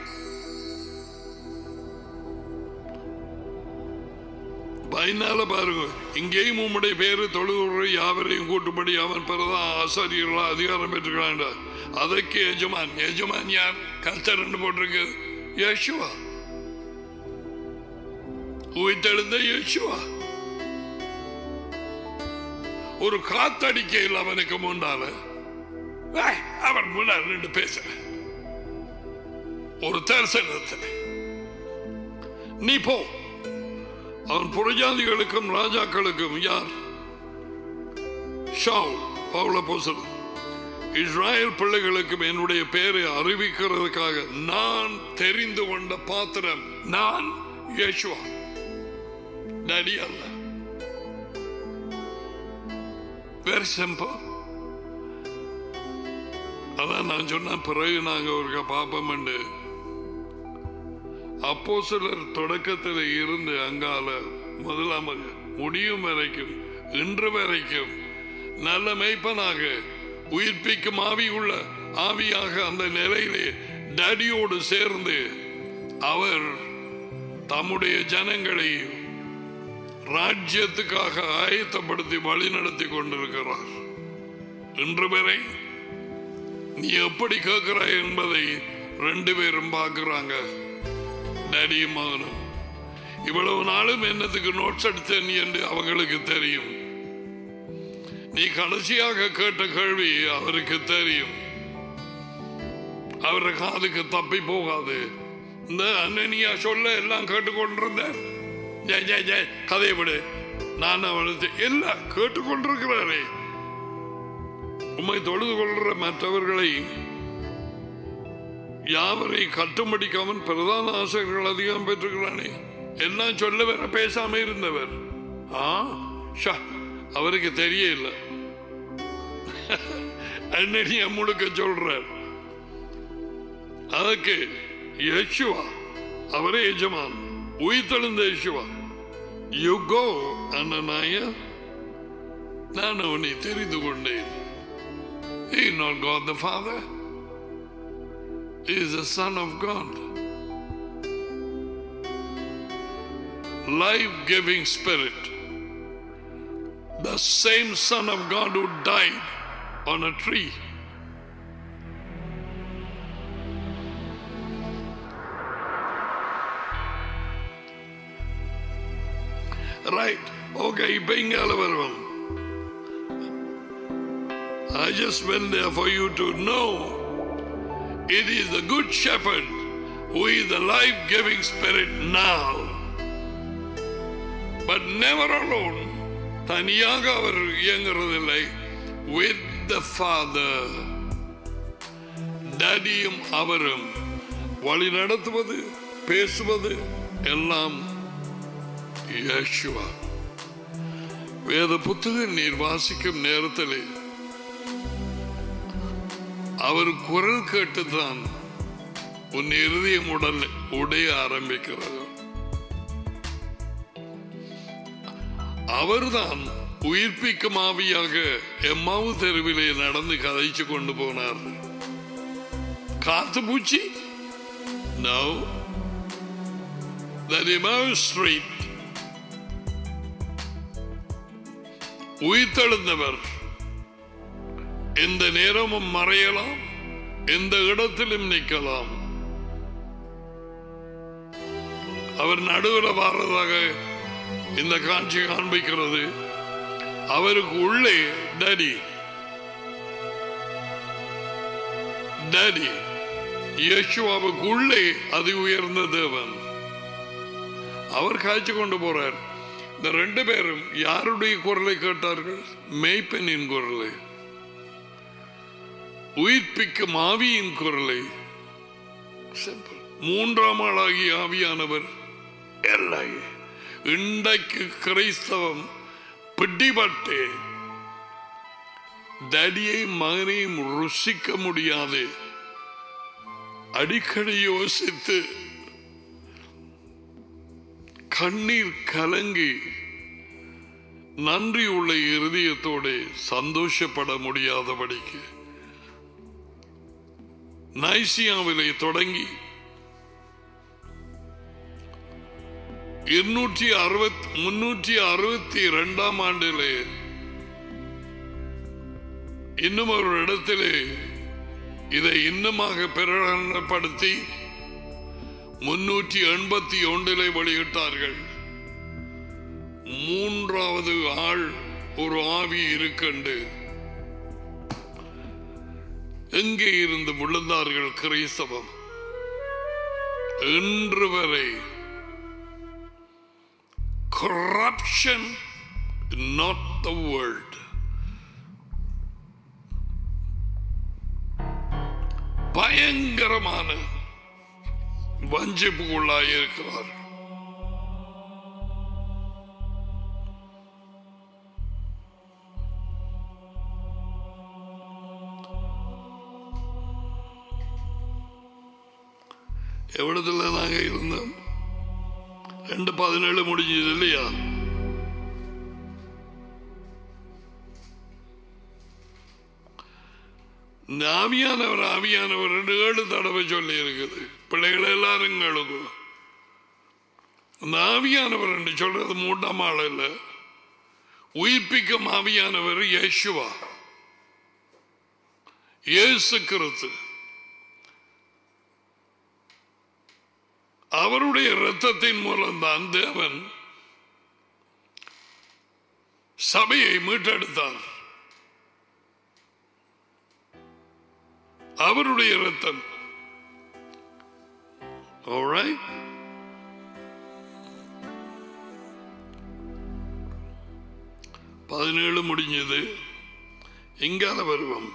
பயனால பாருங்க இங்கேயும் உம்முடைய பேரு தொழுகிற யாவரையும் கூட்டுப்படி அவன் பிறதான் ஆசாரியர்களா அதிகாரம் பெற்றுக்கிறான் அதற்கு எஜமான் எஜமான் யார் கல்ச்சர் போட்டிருக்கு யேசுவா உயிர்த்தெழுந்த யேசுவா ஒரு காத்தடிக்கையில் அவனுக்கு முன்னால ஏய், அவன் முன்னால் நின்று பேச ஒரு தரிசனத்தில் நீ போ அவன் புறஜாதிகளுக்கும் ராஜாக்களுக்கும் யார் ஷால் பவுல போசல் இஸ்ராயல் பிள்ளைகளுக்கும் என்னுடைய பெயரை அறிவிக்கிறதுக்காக நான் தெரிந்து கொண்ட பாத்திரம் நான் யேசுவா டடி அல்ல வெரி சிம்பிள் அதான் நான் சொன்ன பிறகு நாங்க ஒரு பாப்பம் அப்போ சிலர் தொடக்கத்தில் இருந்து அங்கால முதலாம் முடியும் வரைக்கும் இன்று வரைக்கும் நல்ல மெய்ப்பனாக உயிர்ப்பிக்கும் ஆவி உள்ள ஆவியாக அந்த நிலையிலே டடியோடு சேர்ந்து அவர் தம்முடைய ஜனங்களை ராஜ்யத்துக்காக ஆயத்தப்படுத்தி வழி நடத்தி கொண்டிருக்கிறார் இன்று வரை நீ எப்படி கேட்கிறாய் என்பதை ரெண்டு பேரும் பார்க்கிறாங்க டேடியும் மகனும் இவ்வளவு நாளும் என்னத்துக்கு நோட்ஸ் எடுத்தேன் என்று அவங்களுக்கு தெரியும் நீ கடைசியாக கேட்ட கேள்வி அவருக்கு தெரியும் அவரு காதுக்கு தப்பி போகாது இந்த அண்ணனியா சொல்ல எல்லாம் கேட்டுக்கொண்டிருந்த ஜெய் ஜெய் ஜெய் கதையை விடு நான் அவனை எல்லாம் கேட்டுக்கொண்டிருக்கிறாரே உம்மை தொழுது கொள்கிற மற்றவர்களை யாவரை கட்டுமடிக்காமல் பிரதான ஆசிரியர்கள் அதிகம் பெற்றுக்கிறானே எல்லாம் சொல்ல வர பேசாம இருந்தவர் ஆ ஷா, அவருக்கு தெரியல அண்ணனிய முழுக்க சொல்றார் அதுக்கு யேசுவா அவரே எஜமான் உயிர்த்தெழுந்த யேசுவா யூ கோ அண்ணனாய நான் அவனை தெரிந்து கொண்டேன் He is not God the Father. He is the Son of God. Life-giving Spirit. The same Son of God who died on a tree. Right. Okay, இப்ப இங்கால வருவோம் I just went there for you to know it is the Good Shepherd who is the life giving Spirit now. But never alone. தனியாக அவர் இயங்குறதில்லை with the Father. டடியும் அவரும் வழி நடத்துவது பேசுவது எல்லாம் யேசுவா வேத புத்தகம் நீர் வாசிக்கும் நேரத்திலே அவர் குரல் கேட்டுதான் உன் இருதயம் உடல் உடைய ஆரம்பிக்கிறது அவர்தான் உயிர்ப்பிக்கும் ஆவியாக எம்மாவு தெருவிலே நடந்து கதைச்சு கொண்டு போனார் காத்து பூச்சி No. That Emmaus Street உயிர்த்தெழுந்தவர் எந்த நேரமும் மறையலாம் எந்த இடத்திலும் நிற்கலாம் அவர் நடுவில் வாரதாக இந்த காட்சி காண்பிக்கிறது அவருக்கு உள்ளே டடி டடி இயேசுவாவுக்கு உள்ளே அதி உயர்ந்த தேவன் அவர் காய்ச்சி கொண்டு போறார் இந்த ரெண்டு பேரும் யாருடைய குரலை கேட்டார்கள் மேய்ப்பெண்ணின் குரலை உயிர்ப்பிக்கும் ஆவியின் குரலை Simple. மூன்றாம் ஆளாகிய ஆவியானவர் இல்லை இன்றைக்கு கிறிஸ்தவம் பிடிபட்டு தடியை மகனையும் ருசிக்க முடியாது அடிக்கடி யோசித்து கண்ணீர் கலங்கி நன்றி உள்ள இருதயத்தோடு சந்தோஷப்பட முடியாதபடிக்கு நைசியாவிலே தொடங்கி இருநூற்றி அறுபத் முன்னூற்றி அறுபத்தி இரண்டாம் ஆண்டிலே இன்னும் ஒரு இடத்திலே இதை இன்னுமாக பிரகடனப்படுத்தி முன்னூற்றி எண்பத்தி ஒன்றிலே வெளியிட்டார்கள் மூன்றாவது ஆள் ஒரு ஆவி இருக்கண்டு எங்கே இருந்து விழுந்தார்கள் கிறிஸ்தவம் இன்று வரை corruption not the word பயங்கரமான வஞ்சிப்புக்குள்ளாய் இருக்கிறார் எவ்வளத்துல நாங்க இருந்தோம் ரெண்டு பதினேழு முடிஞ்சது இல்லையா இந்த ஆவியானவர் ஆவியானவர் ரெண்டு ஏழு தடவை சொல்லி இருக்குது பிள்ளைகள் எல்லாரும் கேளுங்க அந்த ஆவியானவர் என்று சொல்றது மூன்றாம் ஆள் இல்ல உயிர்ப்பிக்கும் ஆவியானவர் இயேசுவா இயேசு கிறிஸ்து அவருடைய இரத்தத்தின் மூலம்தான் தேவன் சபையை மீட்டெடுத்தார் அவருடைய இரத்தம் Alright? பதினேழு முடிஞ்சது இங்கால வருவோம்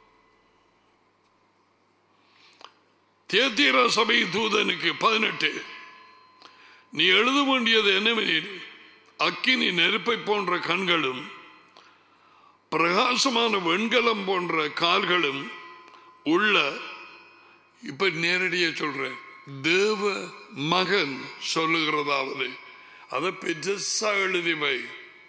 தேத்தீரா சபை தூதனுக்கு பதினெட்டு நீ எழுத வேண்டியது என்னவெனில் அக்கினி நெருப்பை போன்ற கண்களும் பிரகாசமான வெண்கலம் போன்ற கால்களும் உள்ள இப்ப நேரடியா சொல்றேன் தேவ மகன் சொல்லுகிறதாவது அதை பெருசா எழுதிவை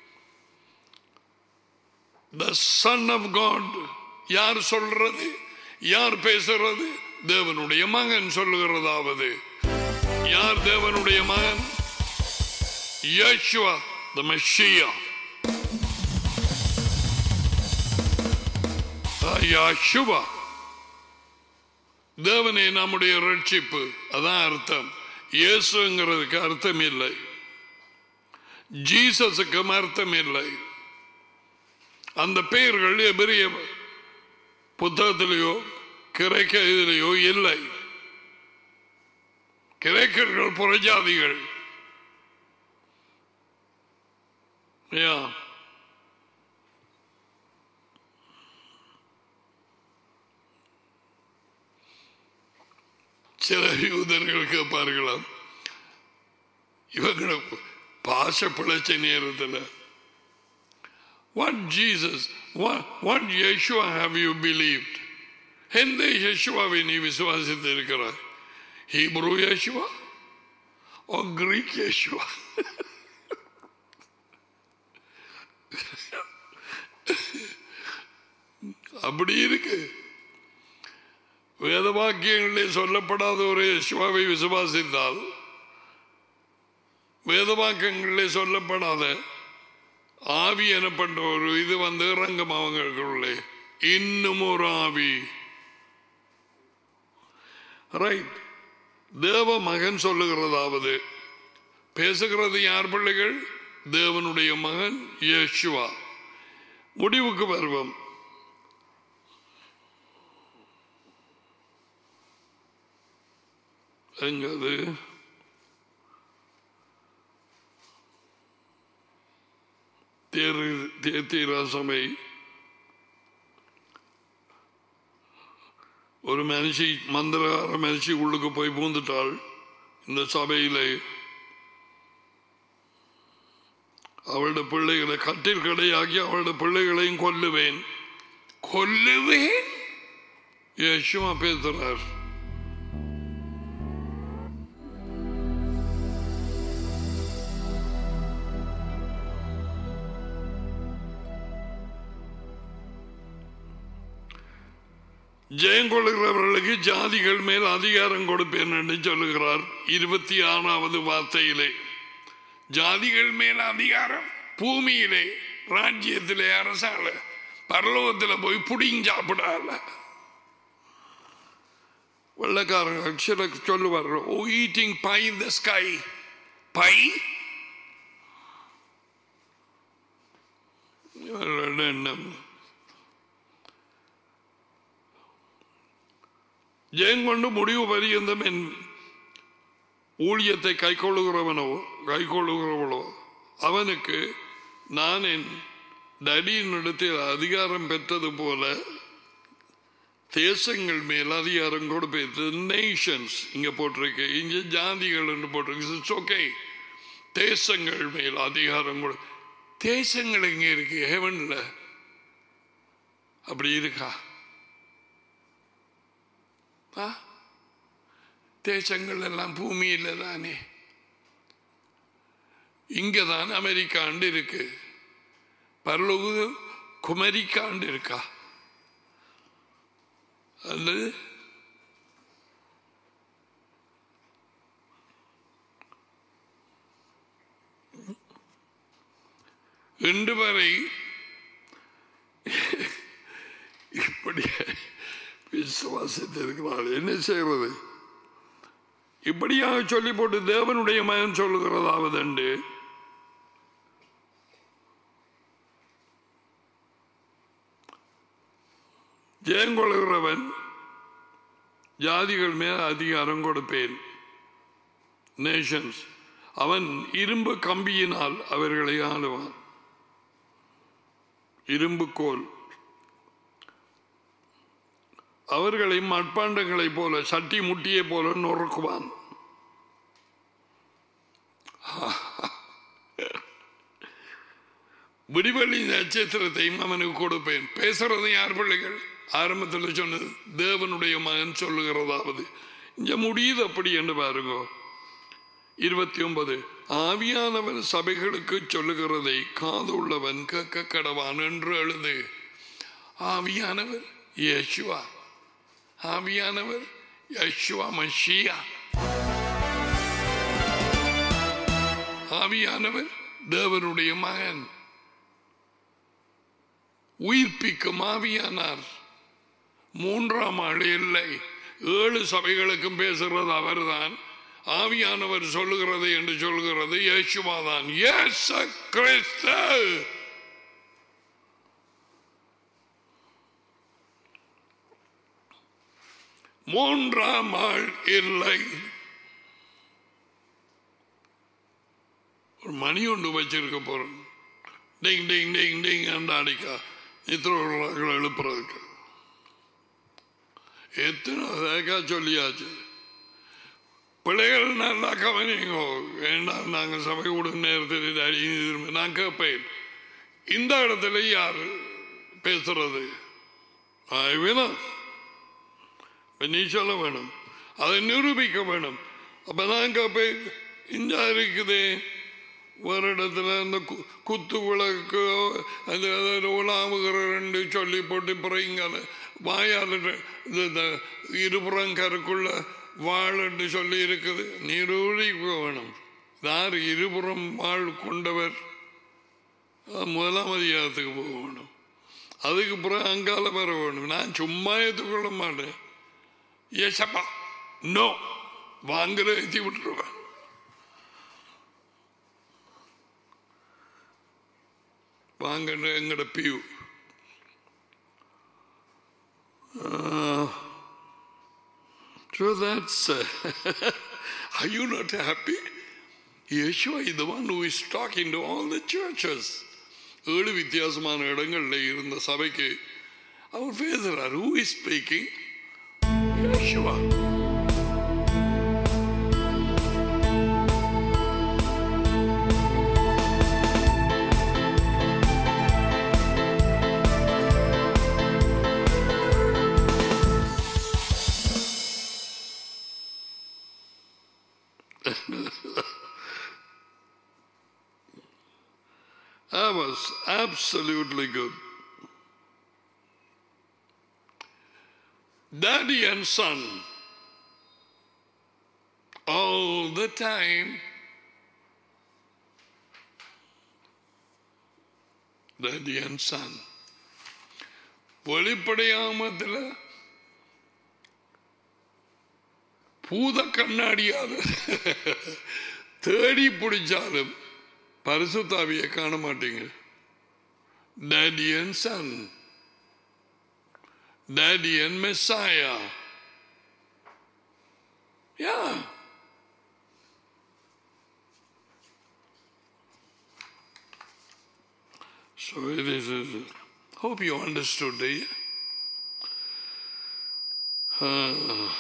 த சன் ஆஃப் காட் யார் சொல்றது யார் பேசுறது தேவனுடைய மகன் சொல்லுகிறதாவது யார் தேவனுடைய மகன் யேசுவா த மெஷியா யாஷுவா தேவனே நம்முடைய ரட்சிப்பு அதான் அர்த்தம் இயேசுங்கிறதுக்கு அர்த்தம் இல்லை ஜீசஸுக்கும் அர்த்தம் இல்லை அந்த பெயர்கள் எபிரிய புத்தகத்திலேயோ கிரேக்க இதிலேயோ இல்லை கிரேக்கர்கள் புறஜாதிகள் Yeah. சில யூதர்கள் கேட்பார்களாம் இவங்களை பாச பிழைச்ச நேரத்தில் what Jesus what Yeshua have you believed எந்த யேசுவாவை நீ விசுவாசித்து இருக்கிறாய் Hebrew Yeshua oh Greek Yeshua அப்படி இருக்கு வேத வாக்கியங்களிலே சொல்லப்படாத ஒரு யேசுவாவை விசுவாசித்தால் வேத வாக்கியங்களிலே சொல்லப்படாத ஆவி எனப்பட்ட ஒரு இது வந்து இறங்கும் அவங்களுக்குள்ளே இன்னும் ஒரு ஆவி ரைட் தேவ மகன் சொல்லுகிறதாவது பேசுகிறது யார் பிள்ளைகள் தேவனுடைய மகன் யேசுவா முடிவுக்கு வருவோம் எங்கது தேத்தீரா சபை ஒரு மனுஷி மந்திரகார மனுஷி உள்ளுக்கு போய் பூந்துட்டாள் இந்த சபையிலே அவளுடைய பிள்ளைகளை கட்டில் கடையாக்கி அவளுடைய பிள்ளைகளையும் கொல்லுவேன் கொல்லுவேன் யேசுமா பேசுறார் ஜெயம் கொள்ளுகிறவர்களுக்கு ஜாதிகள் மேல் அதிகாரம் கொடுப்பேன் என்று சொல்லுகிறார் இருபத்தி ஆறாவது வார்த்தையிலே ஜாதிகள் மேல் அதிகாரம் பூமியிலே ராஜ்யத்திலே அரசால பரலோகத்தில் போய் புடிங்க சாப்பிடால வெள்ளக்காரங்க சில சொல்லுவார் ஓ ஈட்டிங் பை இந்த ஸ்கை பை எண்ணம் ஜெயங்கொண்டு முடிவு பரியந்தம் என் ஊழியத்தை கைக்கொள்ளுகிறவனோ கைக்கொள்ளுகிறவளோ அவனுக்கு நான் என் டடியினிடத்தில் அதிகாரம் பெற்றது போல தேசங்கள் மேல் அதிகாரம் கொடுப்பேன் நேஷன்ஸ் இங்க போட்டிருக்கு இங்க ஜாதிகள் என்று போட்டிருக்கு ஓகே தேசங்கள் மேல் அதிகாரம் கொடு தேசங்கள் எங்க இருக்கு ஹெவன்ல அப்படி இருக்கா தேசங்கள் எல்லாம் பூமியில் தானே இங்கதான் அமெரிக்காண்டு இருக்கு பரலோகு குமரிக்காண்டு இருக்கா அல்லது இன்று வரை இப்படி விசுவாசித்திருக்கிறாள் என்ன செய்வது இப்படியாக சொல்லி போட்டு தேவனுடைய மகன் சொல்லுகிறதாவது உண்டு ஜெயங்கொள்கிறவன் ஜாதிகள் மேல் அதிகாரம் கொடுப்பேன் நேஷன்ஸ் அவன் இரும்பு கம்பியினால் அவர்களை ஆளுவான் இரும்புக்கோல் அவர்களை மட்பாண்டங்களைப் போல சட்டி முட்டியை போல நொறுக்குவான் விடிவெள்ளி நட்சத்திரத்தையும் அவனுக்கு கொடுப்பேன் பேசுறது யார் பிள்ளைகள் ஆரம்பத்தில் சொன்னது தேவனுடைய மகன் சொல்லுகிறதாவது இங்க முடியுது அப்படி என்று பாருங்க இருபத்தி ஒன்பது ஆவியானவர் சபைகளுக்கு சொல்லுகிறதை காது உள்ளவன் கேட்க கடவான் என்று எழுது ஆவியானவர் யேசுவா ஆவியானவர் யேசுவா மஷியா ஆவியானவர் தேவனுடைய மகன் உயிர்ப்பிக்கும் ஆவியானார் மூன்றாம் ஆள் இல்லை ஏழு சபைகளுக்கும் பேசுகிறது அவர்தான் ஆவியானவர் சொல்லுகிறது என்று சொல்கிறது இயேசுவாதான் இயேசு கிறிஸ்து மூன்றாம் ஆள் இல்லை ஒரு மணி ஒன்று வச்சிருக்க போறோம் டிங் டிங் டிங் டிங் என்று அடிக்கா நித்திரவர்கள் எழுப்புறதுக்கு எத்தனை தேக்கா சொல்லியாச்சு பிள்ளைகள் நல்லா கவனிங்கோ வேண்டாம் நாங்கள் சபை கூடும் நேரத்தில் அடி திரும்ப நான் கேட்பேன் இந்த இடத்துல யார் பேசுறது வேணும் நீ சொல்ல வேணும் அதை நிரூபிக்க வேணும் அப்ப நான் கேட்பேன் இந்த இருக்குதே ஒரு இடத்துல அந்த கு- குத்து விளக்கு அந்த அந்த உலாவுகிற ரெண்டு சொல்லி போட்டு பிறங்க வாயால் ரெ- இந்த இந்த இருபுறம் கருக்குள்ள வாழ் என்று சொல்லி இருக்குது நிரூபிக்க வேணும் யார் இருபுறம் வாழ் கொண்டவர் அஹ் முதலாம் அதிகாரத்துக்கு போக வேணும் அதுக்கு பிறகு அங்கால வர வேணும் நான் சும்மா ஏற்றுக்கொள்ள மாட்டேன் ஏசப்பா நோ வாங்குற ஏற்றி விட்டுருவேன் வாங்க எங்கட பியூ So that's. Uh, are you not happy? Yeshua is the one who is talking to all the churches. ஏழு வித்தியாசமான இடங்கள்ல இருந்த சபைக்கு அவர் பேசுறார் who is speaking Yeshua That was absolutely good. Daddy and son, all the time, daddy and son. வெளிப்படையாமத்தில் பூத கண்ணாடியாத தேடி பிடிச்சாலும் பரிசுத்தாவியை காண மாட்டீங்க daddy and son daddy and Messiah யா So it is. is- Hope you understood, do you? Uh,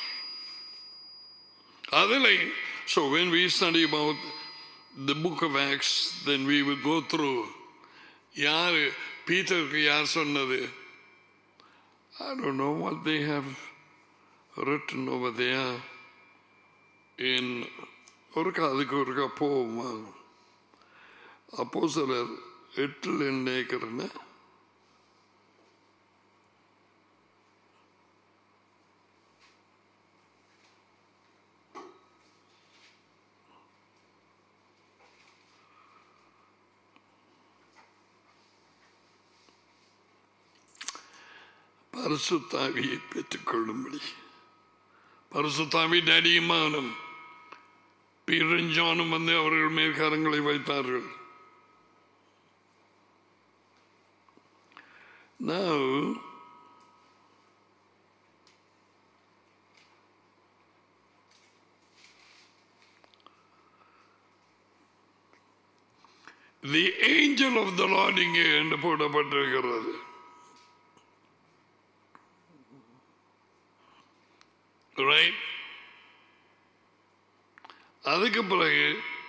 Adelaide, so when we study about the book of Acts, then we will go through யார் பீட்டருக்கு யார் சொன்னது I don't know what they have written over there in ஒருக்கா அதுக்கு ஒருக்கா போவோமா அப்போ சிலர் எட்டில் நினைக்கிறேன்னு பரிசுத்தாவியை பெற்றுக்கொள்ளும்படி பரிசுத்தாவி டேடியும் மகனும் பீரஞ்சானும் வந்து அவர்கள் மேல் கரங்களை வைத்தார்கள் Now, the angel of the Lord இங்கே என்று போடப்பட்டிருக்கிறது ரைட் அதுக்கு பிறகு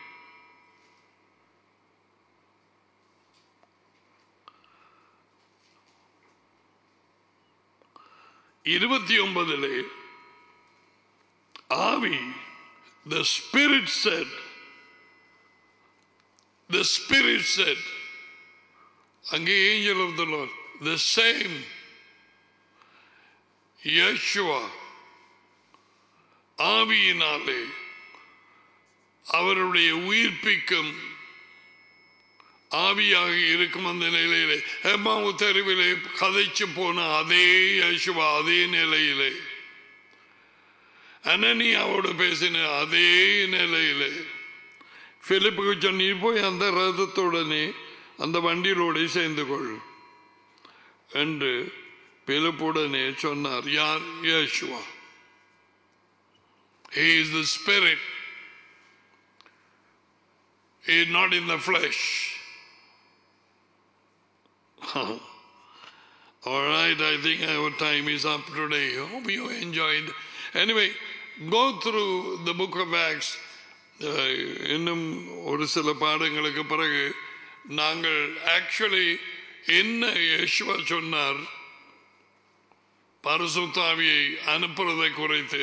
இருபத்தி ஒன்பதிலே ஆவி the spirit said the spirit said அங்கே angel of the Lord the same Yeshua ஆவியினாலே அவருடைய உயிர்ப்பிக்கும் ஆவியாக இருக்கும் அந்த நிலையிலே ஹெமாவு தெருவிலே கதைச்சு போன அதே யேசுவா அதே நிலையிலே அனனியாவோடு பேசின அதே நிலையிலே பிலிப்புக்கு சொன்னி போய் அந்த ரதத்துடனே அந்த வண்டியிலோடு சேர்ந்து கொள் என்று பிலிப்புடனே சொன்னார் யார் Yeshua He is the spirit. He is not in the flesh. All right, I think our time is up today. Hope you enjoyed. Anyway, go through the book of Acts. Uh, இன்னும் ஒரு சில பாடங்களுக்கு பிறகு நாங்கள் ஆக்சுவலி என்ன யேசுவா சொன்னார் பரிசுத்தாவியை அனுப்புறதை குறைத்து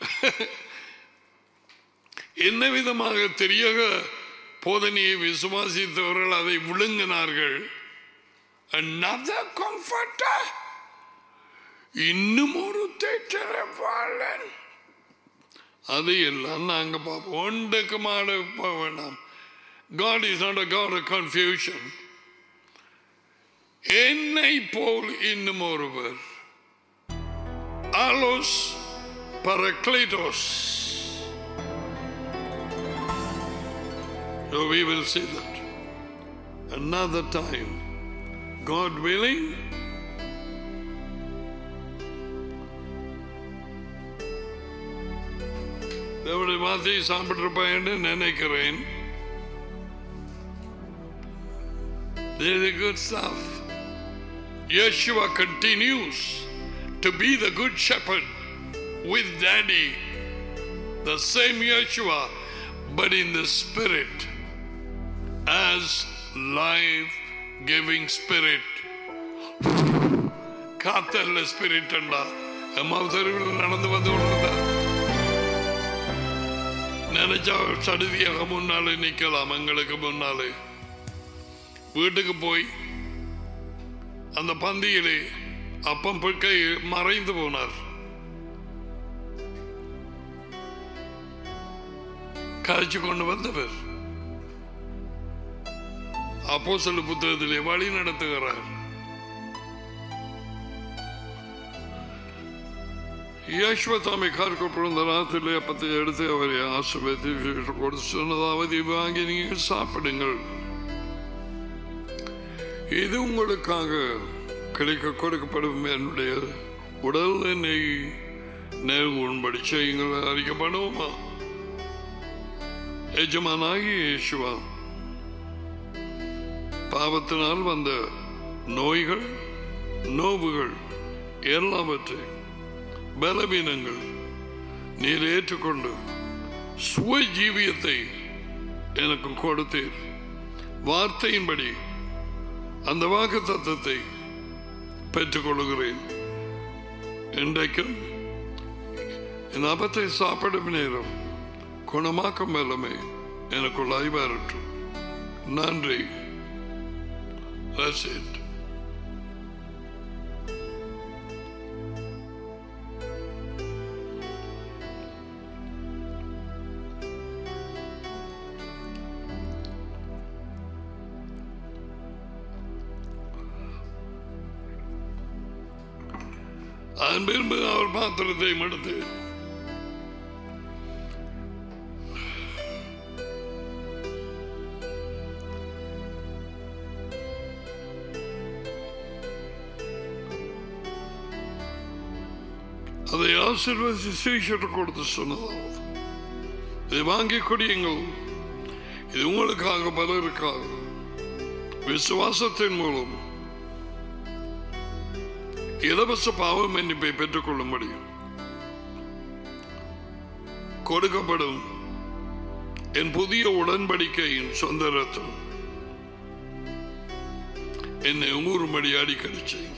என்ன விதமாக தெரியக போதனையை விசுவாசித்தவர்கள் அதை விழுங்கினார்கள் another comforter இன்னும் ஒரு தேற்றரப்பாளன் அது எல்லாம் நாங்க பார்ப்போம் ஒன்றுக்கு மாட போக வேண்டாம் God is not a God of confusion. என்னை போல் இன்னும் ஒருவர் ஆலோஸ் பரக்ளைட்டோஸ் So we will see that another time. God willing. தேவனுடைய வார்த்தையை சாப்பிட்டிருப்பேன் நினைக்கிறேன் There is a good stuff. Yeshua continues to be the good shepherd with daddy. The same Yeshua, but in the spirit as life giving spirit. காத்தல்ல ஸ்பிரிட் அண்டா அம்மா தெருவில் நடந்து வந்து கொண்டிருந்தார் நினைச்சா சடுதியாக முன்னாலே நிக்கலாம் எங்களுக்கு முன்னாலே வீட்டுக்கு போய் அந்த பந்தியிலே அப்பம் பிற்கை மறைந்து போனார் காய்ச்சி கொண்டு வந்தவர் அப்போ சில புத்தகத்திலே வழி நடத்துகிறார் யஸ்வதாமை கார்க்கப்படும் ராத்திரிலே அப்பத்தை எடுத்து அவரை ஆசிர்வதித்து கொடுத்து சொன்னதாவது வாங்கி நீங்கள் சாப்பிடுங்கள் இது உங்களுக்காக கிடைக்க கொடுக்கப்படும் என்னுடைய உடல் என்னை நேர்வுன்படி செய்யுங்கள் அறிக்கப்படுவோமா எஜமானாகி இயேசுவா பாவத்தினால் வந்த நோய்கள் நோவுகள் எல்லாவற்றை பலவீனங்கள் நீர் ஏற்றுக்கொண்டு சுய ஜீவியத்தை எனக்கு கொடுத்தீர் வார்த்தையின்படி அந்த வாக்கு தத்துவத்தை பெற்றுக்கொள்கிறேன் இன்றைக்கும் இந்த அப்பத்தை சாப்பிடும் நேரம் குணமாக்கும் வல்லமை எனக்குள்ளாய் வரட்டும் நன்றி That's it. அதன் பின்பு அவர் பாத்திரத்தை எடுத்து அதை ஆசீர்வதித்து சீஷட்டு கொடுத்து சொன்னதாவது இதை வாங்கி குடியுங்கள் இது உங்களுக்காக பலருக்காக விசுவாசத்தின் மூலம் இலவச பாவ மன்னிப்பை பெற்றுக்கொள்ள முடியும் கொடுக்கப்படும் என் புதிய உடன்படிக்கையின் சொந்த ரத்தம் என்னை ஊறும்படி அடிக்கடி செய்யும்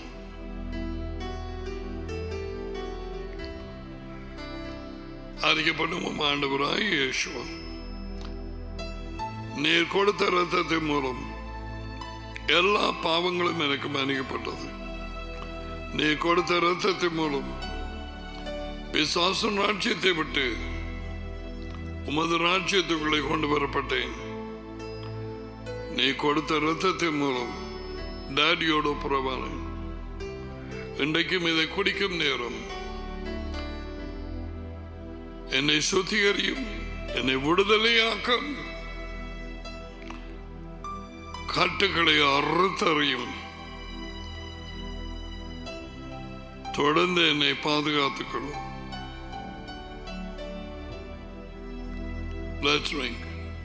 அறிக்கப்படும் ஆண்டவராய் இயேசுவா நீர் கொடுத்த ரத்தத்தின் மூலம் எல்லா பாவங்களும் எனக்கு மன்னிக்கப்பட்டது நீ கொடுத்த ரத்தத்தின் மூலம் பிசாசன் ராஜ்யத்தை விட்டு உமது ராஜ்யத்துக்குள்ளே கொண்டு வரப்பட்டேன் நீ கொடுத்த ரத்தத்தின் மூலம் டாடியோட புறவானேன் இன்றைக்கும் இதை குடிக்கும் நேரம் என்னை சுத்திகரியும் என்னை விடுதலையாக்கும் காட்டுகளை அறுத்தறியும் தொடர்ந்து என்னை பாதுகாத்துக் கொள்ளும் Let's drink.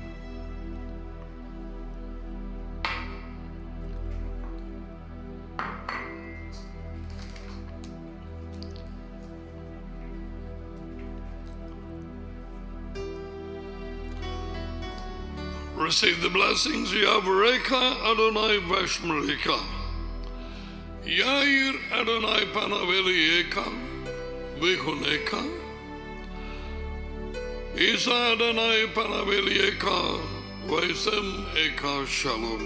Receive the blessings, Yavreka Adonai Vashmarika. Yair Adonai Panaveli Eka, Vihuneka. Isa Adonai Panaveli Eka, Vaisam Eka Shalom.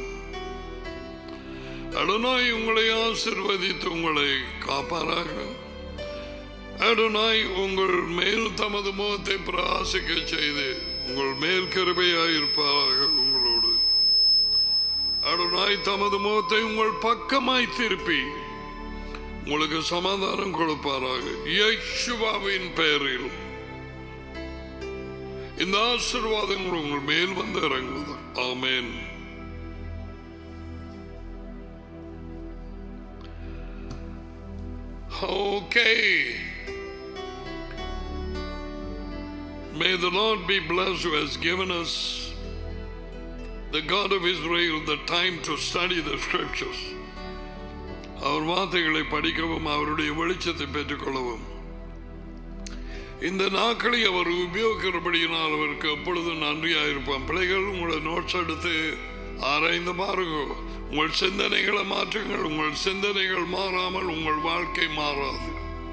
Adonai உங்களை ஆசிர்வதித்து உங்களை காப்பாராக அடனாய் உங்கள் மேல் தமது முகத்தை பிரகாசிக்க செய்து உங்கள் மேல் கிருபையாயிருப்பாராக உங்களோடு அடனாய் தமது முகத்தை உங்கள் பக்கமாய் திருப்பி உங்களுக்கு சமாதானம் கொடுப்பாராக யேசுவாவின் பெயரில் இந்த ஆசிர்வாதங்கள் உங்கள் மேல் வந்து இறங்குவது ஆமேன் Okay. May the Lord be blessed who has given us, the God of Israel, the time to study the scriptures. அவர் வார்த்தைகளை படிக்கவும் அவருடைய வெளிச்சத்தை பெற்றுக்கொள்ளவும் இந்த நாட்களை அவர் உபயோகிக்கிறபடியினால் அவருக்கு எப்பொழுதும் நன்றியாயிருப்பான் பிள்ளைகள் உங்களை நோட்ஸ் எடுத்து ஆராய்ந்து பாருங்க உங்கள் சிந்தனைகளை மாற்றுங்கள் உங்கள் சிந்தனைகள் மாறாமல் உங்கள் வாழ்க்கை மாறாது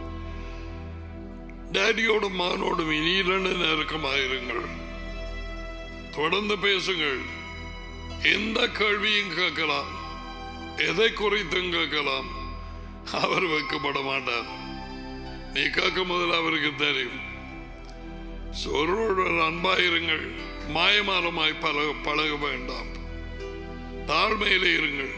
டேடியோடும் மகனோடும் இனி இரண்டு நெருக்கமாயிருங்கள் தொடர்ந்து பேசுங்கள் எந்த கேள்வியும் கேட்கலாம் எதை குறித்தும் கேட்கலாம் அவர் வைக்கப்பட மாட்டார் நீ கேட்கும் முதல் அவருக்கு தெரியும் ஒருவருடன் அன்பாயிருங்கள் மாயமானமாய் பழக பழக வேண்டாம் தாழ்மையிலே இருங்கள்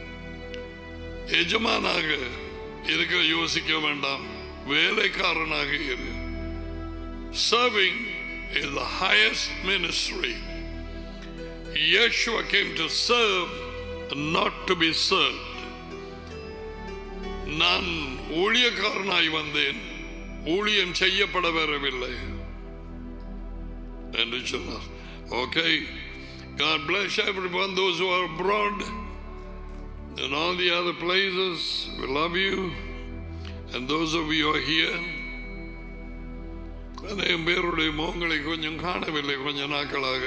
எஜமானாக இருக்க யோசிக்க வேண்டாம் வேலைக்காரனாக இரு serving is the highest ministry. Yeshua came to serve, not to be served. நான் ஊழியக்காரனாய் வந்தேன் ஊழியம் செய்யப்பட வரவில்லை என்று சொன்னார் okay God bless everyone, those who are abroad and all the other places. We love you. And those of you who are here, அநேகம் பேருடைய முகங்களை கொஞ்சம் காணவில்லை கொஞ்ச நாட்களாக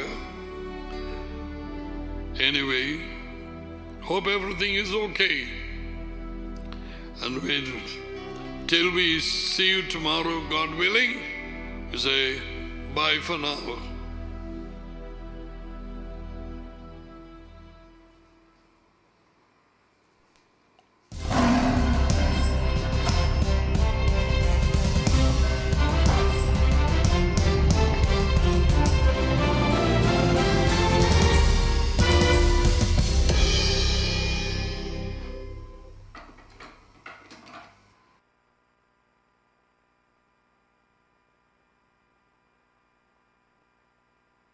Anyway, hope everything is okay. And wait till we see you tomorrow, God willing. We say bye for now.